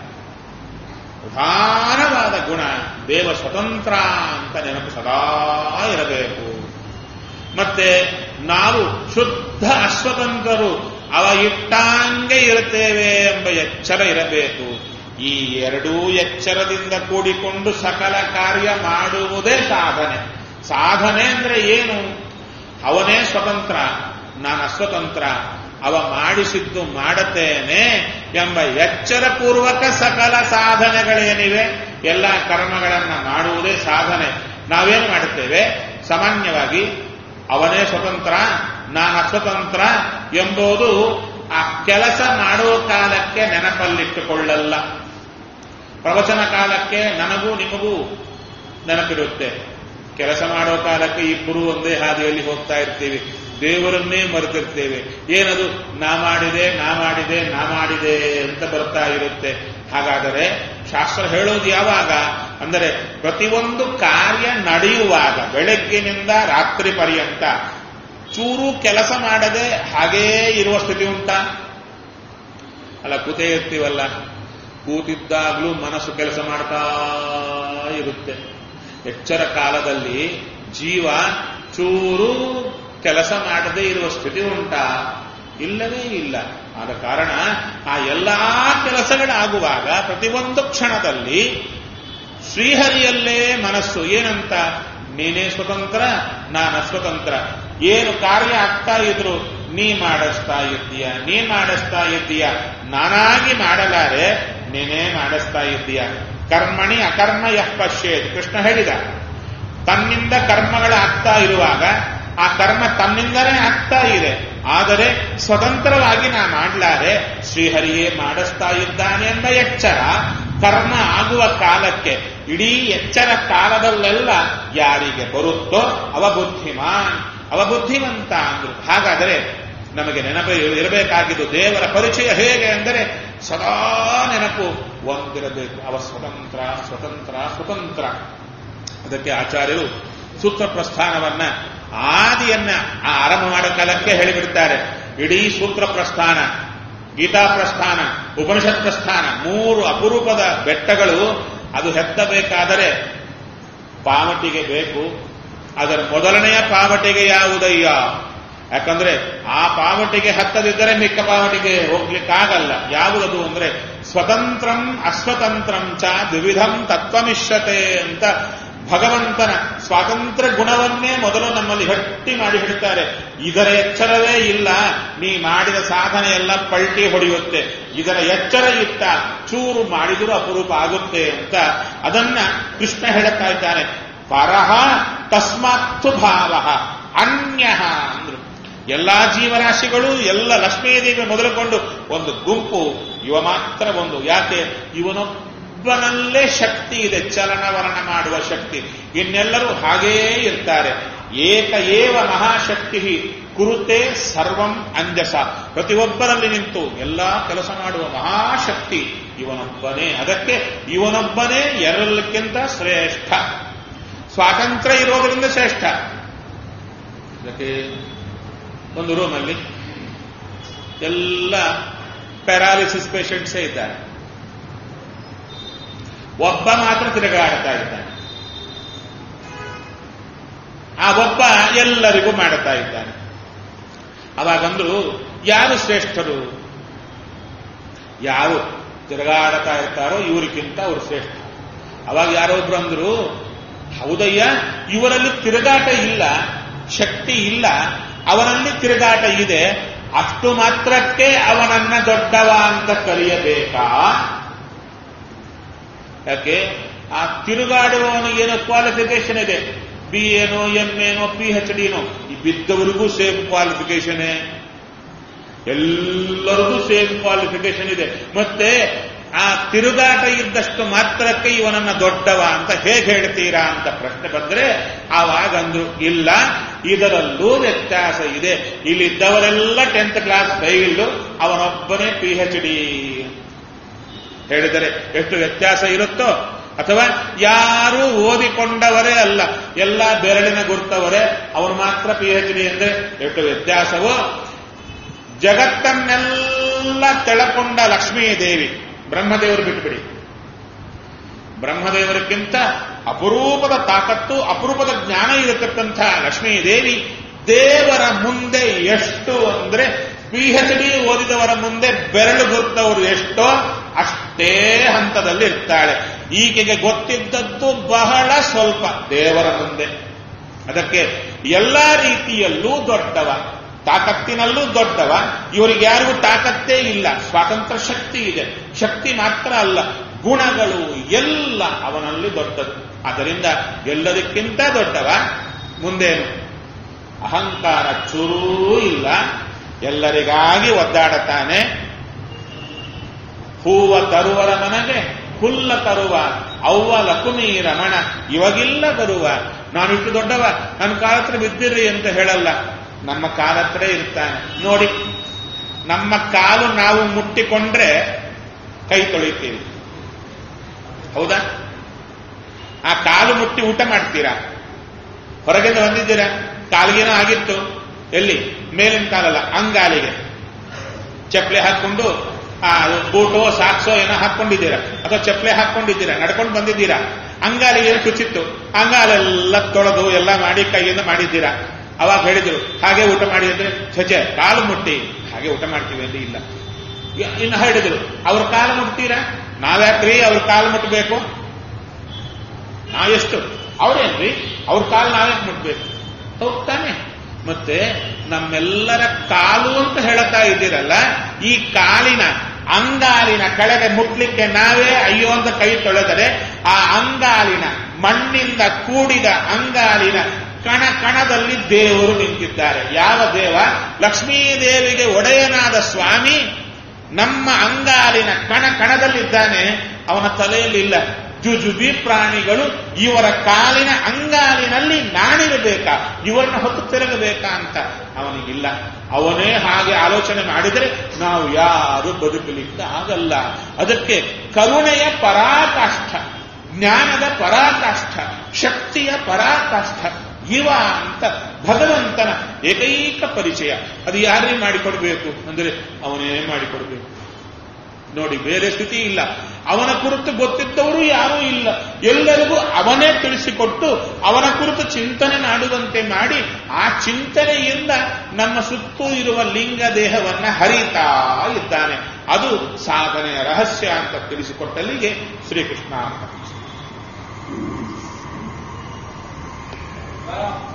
ಪ್ರಧಾನವಾದ ಗುಣ ದೇವ ಸ್ವತಂತ್ರ ಅಂತ ನೆನಪು ಸದಾ ಇರಬೇಕು ಮತ್ತೆ ನಾವು ಶುದ್ಧ ಅಸ್ವತಂತ್ರರು ಅವ ಇಟ್ಟಂಗೆ ಇರುತ್ತೇವೆ ಎಂಬ ಎಚ್ಚರ ಇರಬೇಕು ಈ ಎರಡೂ ಎಚ್ಚರದಿಂದ ಕೂಡಿಕೊಂಡು ಸಕಲ ಕಾರ್ಯ ಮಾಡುವುದೇ ಸಾಧನೆ ಸಾಧನೆ ಅಂದ್ರೆ ಏನು ಅವನೇ ಸ್ವತಂತ್ರ ನಾನು ಅಸ್ವತಂತ್ರ ಅವ ಮಾಡಿಸಿದ್ದು ಮಾಡತೇನೆ ಎಂಬ ಎಚ್ಚರಪೂರ್ವಕ ಸಕಲ ಸಾಧನೆಗಳೇನಿವೆ ಎಲ್ಲ ಕರ್ಮಗಳನ್ನ ಮಾಡುವುದೇ ಸಾಧನೆ ನಾವೇನು ಮಾಡುತ್ತೇವೆ ಸಾಮಾನ್ಯವಾಗಿ ಅವನೇ ಸ್ವತಂತ್ರ ನಾನು ಅಸ್ವತಂತ್ರ ಎಂಬುದು ಆ ಕೆಲಸ ಮಾಡುವ ಕಾಲಕ್ಕೆ ನೆನಪಲ್ಲಿಟ್ಟುಕೊಳ್ಳಲ್ಲ ಪ್ರವಚನ ಕಾಲಕ್ಕೆ ನನಗೂ ನಿಮಗೂ ನೆನಪಿರುತ್ತೆ ಕೆಲಸ ಮಾಡೋ ಕಾಲಕ್ಕೆ ಇಬ್ಬರು ಒಂದೇ ಹಾದಿಯಲ್ಲಿ ಹೋಗ್ತಾ ಇರ್ತೀವಿ ದೇವರನ್ನೇ ಮರೆತಿರ್ತೇವೆ ಏನದು ನಾ ಮಾಡಿದೆ ನಾ ಮಾಡಿದೆ ನಾ ಮಾಡಿದೆ ಅಂತ ಬರ್ತಾ ಇರುತ್ತೆ ಹಾಗಾದರೆ ಶಾಸ್ತ್ರ ಹೇಳೋದು ಯಾವಾಗ ಅಂದರೆ ಪ್ರತಿಯೊಂದು ಕಾರ್ಯ ನಡೆಯುವಾಗ ಬೆಳಗ್ಗಿನಿಂದ ರಾತ್ರಿ ಪರ್ಯಂತ ಚೂರು ಕೆಲಸ ಮಾಡದೆ ಹಾಗೇ ಇರುವ ಸ್ಥಿತಿ ಉಂಟಾ ಅಲ್ಲ ಕೂತೇ ಇರ್ತೀವಲ್ಲ ಕೂತಿದ್ದಾಗ್ಲೂ ಮನಸ್ಸು ಕೆಲಸ ಮಾಡ್ತಾ ಇರುತ್ತೆ ಎಚ್ಚರ ಕಾಲದಲ್ಲಿ ಜೀವ ಚೂರು ಕೆಲಸ ಮಾಡದೇ ಇರುವ ಸ್ಥಿತಿ ಉಂಟಾ ಇಲ್ಲವೇ ಇಲ್ಲ ಆದ ಕಾರಣ ಆ ಎಲ್ಲಾ ಕೆಲಸಗಳಾಗುವಾಗ ಪ್ರತಿಯೊಂದು ಕ್ಷಣದಲ್ಲಿ ಶ್ರೀಹರಿಯಲ್ಲೇ ಮನಸ್ಸು ಏನಂತ ನೀನೇ ಸ್ವತಂತ್ರ ನಾನು ಸ್ವತಂತ್ರ ಏನು ಕಾರ್ಯ ಆಗ್ತಾ ಇದ್ರು ನೀ ಮಾಡಿಸ್ತಾ ಇದ್ದೀಯ ನೀ ಮಾಡಿಸ್ತಾ ಇದ್ದೀಯ ನಾನಾಗಿ ಮಾಡಲಾರೆ ನೀನೇ ಮಾಡಿಸ್ತಾ ಇದ್ದೀಯ ಕರ್ಮಣಿ ಅಕರ್ಮ ಯಃ ಪಶ್ಯೇತ್ ಕೃಷ್ಣ ಹೇಳಿದ ತನ್ನಿಂದ ಕರ್ಮಗಳಾಗ್ತಾ ಇರುವಾಗ ಆ ಕರ್ಮ ತನ್ನಿಂದನೇ ಆಗ್ತಾ ಇದೆ ಆದರೆ ಸ್ವತಂತ್ರವಾಗಿ ನಾ ಮಾಡ್ಲಾರೆ ಶ್ರೀಹರಿಯೇ ಮಾಡಿಸ್ತಾ ಇದ್ದಾನೆ ಎಂಬ ಎಚ್ಚರ ಕರ್ಮ ಆಗುವ ಕಾಲಕ್ಕೆ ಇಡೀ ಎಚ್ಚರ ಕಾಲದಲ್ಲೆಲ್ಲ ಯಾರಿಗೆ ಬರುತ್ತೋ ಅವ ಬುದ್ಧಿಮಾನ್ ಅವ ಬುದ್ಧಿವಂತ ಅಂದ್ರು ಹಾಗಾದರೆ ನಮಗೆ ನೆನಪು ಇರಬೇಕಾಗಿದ್ದು ದೇವರ ಪರಿಚಯ ಹೇಗೆ ಅಂದರೆ ಸದಾ ನೆನಪು ಒಂದಿರಬೇಕು ಅವ ಸ್ವತಂತ್ರ ಸ್ವತಂತ್ರ ಸ್ವತಂತ್ರ ಅದಕ್ಕೆ ಆಚಾರ್ಯರು ಸೂತ್ರ ಪ್ರಸ್ಥಾನವನ್ನ ಆದಿಯನ್ನ ಆ ಆರಂಭ ಮಾಡೋ ಕಾಲಕ್ಕೆ ಹೇಳಿಬಿಡ್ತಾರೆ ಇಡೀ ಸೂತ್ರ ಪ್ರಸ್ಥಾನ ಗೀತಾ ಪ್ರಸ್ಥಾನ ಉಪನಿಷತ್ ಪ್ರಸ್ಥಾನ ಮೂರು ಅಪರೂಪದ ಬೆಟ್ಟಗಳು ಅದು ಹೆತ್ತಬೇಕಾದರೆ ಪಾವಟಿಗೆ ಬೇಕು ಅದರ ಮೊದಲನೆಯ ಪಾವಟಿಗೆ ಯಾವುದಯ್ಯ ಯಾಕಂದ್ರೆ ಆ ಪಾವಟಿಗೆ ಹತ್ತದಿದ್ದರೆ ಮಿಕ್ಕ ಪಾವಟಿಗೆ ಹೋಗ್ಲಿಕ್ಕಾಗಲ್ಲ ಯಾವುದದು ಅಂದ್ರೆ ಸ್ವತಂತ್ರಂ ಅಸ್ವತಂತ್ರಂ ಚ ದ್ವಿಧಂ ತತ್ವಮಿಶ್ರತೆ ಅಂತ ಭಗವಂತನ ಸ್ವಾತಂತ್ರ್ಯ ಗುಣವನ್ನೇ ಮೊದಲು ನಮ್ಮಲ್ಲಿ ಗಟ್ಟಿ ಮಾಡಿ ಬಿಡುತ್ತಾರೆ ಇದರ ಎಚ್ಚರವೇ ಇಲ್ಲ ನೀ ಮಾಡಿದ ಸಾಧನೆ ಎಲ್ಲ ಪಲ್ಟಿ ಹೊಡೆಯುತ್ತೆ ಇದರ ಎಚ್ಚರ ಇತ್ತ ಚೂರು ಮಾಡಿದರೂ ಅಪರೂಪ ಆಗುತ್ತೆ ಅಂತ ಅದನ್ನ ಕೃಷ್ಣ ಹೇಳುತ್ತಾ ಇದ್ದಾನೆ ಪರಹ ತಸ್ಮಾತ್ತು ಭಾವ ಅನ್ಯ ಅಂದ್ರು ಎಲ್ಲಾ ಜೀವರಾಶಿಗಳು ಎಲ್ಲ ಲಕ್ಷ್ಮೀದೇವಿ ಮೊದಲುಕೊಂಡು ಒಂದು ಗುಂಪು ಇವ ಮಾತ್ರ ಒಂದು ಯಾಕೆ ಇವನೊಬ್ಬನಲ್ಲೇ ಶಕ್ತಿ ಇದೆ ಚಲನವಲನ ಮಾಡುವ ಶಕ್ತಿ ಇನ್ನೆಲ್ಲರೂ ಹಾಗೇ ಇರ್ತಾರೆ ಏಕ ಏವ ಮಹಾಶಕ್ತಿ ಕುರುತೆ ಸರ್ವಂ ಅಂಜಸ ಪ್ರತಿಯೊಬ್ಬರಲ್ಲಿ ನಿಂತು ಎಲ್ಲಾ ಕೆಲಸ ಮಾಡುವ ಮಹಾಶಕ್ತಿ ಇವನೊಬ್ಬನೇ ಅದಕ್ಕೆ ಇವನೊಬ್ಬನೇ ಎರಡಕ್ಕಿಂತ ಶ್ರೇಷ್ಠ ಸ್ವಾತಂತ್ರ್ಯ ಇರೋದರಿಂದ ಶ್ರೇಷ್ಠ ಅದಕ್ಕೆ ಒಂದು ರೂಮಲ್ಲಿ ಎಲ್ಲ ಪ್ಯಾರಾಲಿಸಿಸ್ ಪೇಷಂಟ್ಸೇ ಇದ್ದಾರೆ ಒಬ್ಬ ಮಾತ್ರ ತಿರುಗಾಡ್ತಾ ಇದ್ದಾನೆ ಆ ಒಬ್ಬ ಎಲ್ಲರಿಗೂ ಮಾಡುತ್ತಾ ಇದ್ದಾನೆ ಅವಾಗಂದ್ರು ಯಾರು ಶ್ರೇಷ್ಠರು ಯಾರು ತಿರುಗಾಡ್ತಾ ಇರ್ತಾರೋ ಇವರಿಗಿಂತ ಅವರು ಶ್ರೇಷ್ಠ ಅವಾಗ ಯಾರೊಬ್ರು ಅಂದ್ರು ಹೌದಯ್ಯ ಇವರಲ್ಲಿ ತಿರುಗಾಟ ಇಲ್ಲ ಶಕ್ತಿ ಇಲ್ಲ ಅವನಲ್ಲಿ ತಿರುಗಾಟ ಇದೆ ಅಷ್ಟು ಮಾತ್ರಕ್ಕೆ ಅವನನ್ನ ದೊಡ್ಡವ ಅಂತ ಕರೆಯಬೇಕಾ ಯಾಕೆ ಆ ತಿರುಗಾಡುವವನಿಗೆ ಏನೋ ಕ್ವಾಲಿಫಿಕೇಶನ್ ಇದೆ ಬಿ ಏನೋ ಎಂ ಏನೋ ಪಿ ಎಚ್ ಡಿನೋ ಈ ಬಿದ್ದವರಿಗೂ ಸೇಮ್ ಕ್ವಾಲಿಫಿಕೇಶನ್ ಎಲ್ಲರಿಗೂ ಸೇಮ್ ಕ್ವಾಲಿಫಿಕೇಶನ್ ಇದೆ ಮತ್ತೆ ಆ ತಿರುಗಾಟ ಇದ್ದಷ್ಟು ಮಾತ್ರಕ್ಕೆ ಇವನನ್ನ ದೊಡ್ಡವ ಅಂತ ಹೇಗೆ ಹೇಳ್ತೀರಾ ಅಂತ ಪ್ರಶ್ನೆ ಬಂದ್ರೆ ಆವಾಗಂದ್ರು ಇಲ್ಲ ಇದರಲ್ಲೂ ವ್ಯತ್ಯಾಸ ಇದೆ ಇಲ್ಲಿದ್ದವರೆಲ್ಲ ಟೆಂತ್ ಕ್ಲಾಸ್ ಫೈಲ್ಡು ಅವನೊಬ್ಬನೇ ಪಿ ಎಚ್ ಡಿ ಹೇಳಿದರೆ ಎಷ್ಟು ವ್ಯತ್ಯಾಸ ಇರುತ್ತೋ ಅಥವಾ ಯಾರು ಓದಿಕೊಂಡವರೇ ಅಲ್ಲ ಎಲ್ಲ ಬೆರಳಿನ ಗುರ್ತವರೇ ಅವನು ಮಾತ್ರ ಪಿ ಎಚ್ ಡಿ ಅಂದ್ರೆ ಎಷ್ಟು ವ್ಯತ್ಯಾಸವೋ ಜಗತ್ತನ್ನೆಲ್ಲ ತೆಳಕೊಂಡ ಲಕ್ಷ್ಮೀದೇವಿ ಬ್ರಹ್ಮದೇವರು ಬಿಟ್ಬಿಡಿ ಬ್ರಹ್ಮದೇವರಿಗಿಂತ ಅಪರೂಪದ ತಾಕತ್ತು ಅಪರೂಪದ ಜ್ಞಾನ ಇರತಕ್ಕಂಥ ಲಕ್ಷ್ಮೀದೇವಿ ದೇವರ ಮುಂದೆ ಎಷ್ಟು ಅಂದ್ರೆ ಪಿ ಎಚ್ ಡಿ ಓದಿದವರ ಮುಂದೆ ಬೆರಳು ಗುರ್ತವರು ಎಷ್ಟೋ ಅಷ್ಟು ಅಷ್ಟೇ ಹಂತದಲ್ಲಿ ಇರ್ತಾಳೆ ಈಕೆಗೆ ಗೊತ್ತಿದ್ದದ್ದು ಬಹಳ ಸ್ವಲ್ಪ ದೇವರ ಮುಂದೆ ಅದಕ್ಕೆ ಎಲ್ಲ ರೀತಿಯಲ್ಲೂ ದೊಡ್ಡವ ತಾಕತ್ತಿನಲ್ಲೂ ದೊಡ್ಡವ ಇವರಿಗೆ ಯಾರಿಗೂ ತಾಕತ್ತೇ ಇಲ್ಲ ಸ್ವಾತಂತ್ರ್ಯ ಶಕ್ತಿ ಇದೆ ಶಕ್ತಿ ಮಾತ್ರ ಅಲ್ಲ ಗುಣಗಳು ಎಲ್ಲ ಅವನಲ್ಲಿ ದೊಡ್ಡದು ಆದ್ದರಿಂದ ಎಲ್ಲದಕ್ಕಿಂತ ದೊಡ್ಡವ ಮುಂದೇನು ಅಹಂಕಾರ ಚೂರೂ ಇಲ್ಲ ಎಲ್ಲರಿಗಾಗಿ ಒದ್ದಾಡತಾನೆ ಹೂವ ತರುವರ ಮನಗೆ ಹುಲ್ಲ ತರುವ ಅವ್ವ ಲಕುಮಿ ರಮಣ ಇವಾಗಿಲ್ಲ ಬರುವ ನಾನು ಇಷ್ಟು ದೊಡ್ಡವ ನನ್ನ ಕಾಲ ಹತ್ರ ಬಿದ್ದಿರ್ರಿ ಅಂತ ಹೇಳಲ್ಲ ನಮ್ಮ ಕಾಲ ಹತ್ರ ಇರ್ತಾನೆ ನೋಡಿ ನಮ್ಮ ಕಾಲು ನಾವು ಮುಟ್ಟಿಕೊಂಡ್ರೆ ಕೈ ತೊಳಿತೀವಿ ಹೌದಾ ಆ ಕಾಲು ಮುಟ್ಟಿ ಊಟ ಮಾಡ್ತೀರಾ ಹೊರಗಿಂದ ಬಂದಿದ್ದೀರಾ ಕಾಲಿಗೇನೋ ಆಗಿತ್ತು ಎಲ್ಲಿ ಮೇಲಿನ ಕಾಲಲ್ಲ ಅಂಗಾಲಿಗೆ ಚಪ್ಪಲೆ ಹಾಕೊಂಡು ಆ ಬೂಟೋ ಸಾಕ್ಸೋ ಏನೋ ಹಾಕೊಂಡಿದ್ದೀರಾ ಅಥವಾ ಚಪ್ಪಲೆ ಹಾಕೊಂಡಿದ್ದೀರಾ ನಡ್ಕೊಂಡು ಬಂದಿದ್ದೀರಾ ಅಂಗಾಲಿಗೆ ಏನೋ ಚುಚ್ಚಿತ್ತು ಅಂಗಾಲೆಲ್ಲ ತೊಳೆದು ಎಲ್ಲ ಮಾಡಿ ಕೈಯಿಂದ ಮಾಡಿದ್ದೀರಾ ಅವಾಗ ಹೇಳಿದ್ರು ಹಾಗೆ ಊಟ ಮಾಡಿ ಅಂದ್ರೆ ಛಚೆ ಕಾಲು ಮುಟ್ಟಿ ಹಾಗೆ ಊಟ ಮಾಡ್ತೀವಿ ಅಂತ ಇಲ್ಲ ಇನ್ನು ಹೇಳಿದ್ರು ಅವ್ರ ಕಾಲು ಮುಟ್ತೀರಾ ನಾವ್ಯಾಕ್ರಿ ಅವ್ರ ಕಾಲು ಮುಟ್ಟಬೇಕು ನಾವೆಷ್ಟು ಅವ್ರೇನ್ರಿ ಅವ್ರ ಕಾಲು ನಾವ್ಯಾಕೆ ಮುಟ್ಬೇಕು ಹೋಗ್ತಾನೆ ಮತ್ತೆ ನಮ್ಮೆಲ್ಲರ ಕಾಲು ಅಂತ ಹೇಳ್ತಾ ಇದ್ದೀರಲ್ಲ ಈ ಕಾಲಿನ ಅಂಗಾಲಿನ ಕೆಳಗೆ ಮುಟ್ಲಿಕ್ಕೆ ನಾವೇ ಅಯ್ಯೋ ಅಂತ ಕೈ ತೊಳೆದರೆ ಆ ಅಂಗಾಲಿನ ಮಣ್ಣಿಂದ ಕೂಡಿದ ಅಂಗಾಲಿನ ಕಣ ಕಣದಲ್ಲಿ ದೇವರು ನಿಂತಿದ್ದಾರೆ ಯಾವ ದೇವ ಲಕ್ಷ್ಮೀದೇವಿಗೆ ಒಡೆಯನಾದ ಸ್ವಾಮಿ ನಮ್ಮ ಅಂಗಾಲಿನ ಕಣ ಕಣದಲ್ಲಿದ್ದಾನೆ ಅವನ ತಲೆಯಲ್ಲಿಲ್ಲ ಜುಜುಬಿ ಪ್ರಾಣಿಗಳು ಇವರ ಕಾಲಿನ ಅಂಗಾಲಿನಲ್ಲಿ ನಾಣಿರಬೇಕಾ ಇವರನ್ನ ಹೊತ್ತು ತಿರುಗಬೇಕಾ ಅಂತ ಅವನಿಗಿಲ್ಲ ಅವನೇ ಹಾಗೆ ಆಲೋಚನೆ ಮಾಡಿದರೆ ನಾವು ಯಾರು ಬದುಕಲಿಕ್ಕೆ ಆಗಲ್ಲ ಅದಕ್ಕೆ ಕರುಣೆಯ ಪರಾಕಾಷ್ಠ ಜ್ಞಾನದ ಪರಾಕಾಷ್ಠ ಶಕ್ತಿಯ ಪರಾಕಾಷ್ಠ ಇವ ಅಂತ ಭಗವಂತನ ಏಕೈಕ ಪರಿಚಯ ಅದು ಯಾರೇ ಮಾಡಿಕೊಡ್ಬೇಕು ಅಂದ್ರೆ ಅವನೇ ಮಾಡಿಕೊಡ್ಬೇಕು ನೋಡಿ ಬೇರೆ ಸ್ಥಿತಿ ಇಲ್ಲ ಅವನ ಕುರಿತು ಗೊತ್ತಿದ್ದವರು ಯಾರೂ ಇಲ್ಲ ಎಲ್ಲರಿಗೂ ಅವನೇ ತಿಳಿಸಿಕೊಟ್ಟು ಅವನ ಕುರಿತು ಚಿಂತನೆ ಮಾಡುವಂತೆ ಮಾಡಿ ಆ ಚಿಂತನೆಯಿಂದ ನಮ್ಮ ಸುತ್ತೂ ಇರುವ ಲಿಂಗ ದೇಹವನ್ನ ಹರಿತಾ ಇದ್ದಾನೆ ಅದು ಸಾಧನೆಯ ರಹಸ್ಯ ಅಂತ ತಿಳಿಸಿಕೊಟ್ಟಲ್ಲಿಗೆ ಶ್ರೀಕೃಷ್ಣ ಅಂತ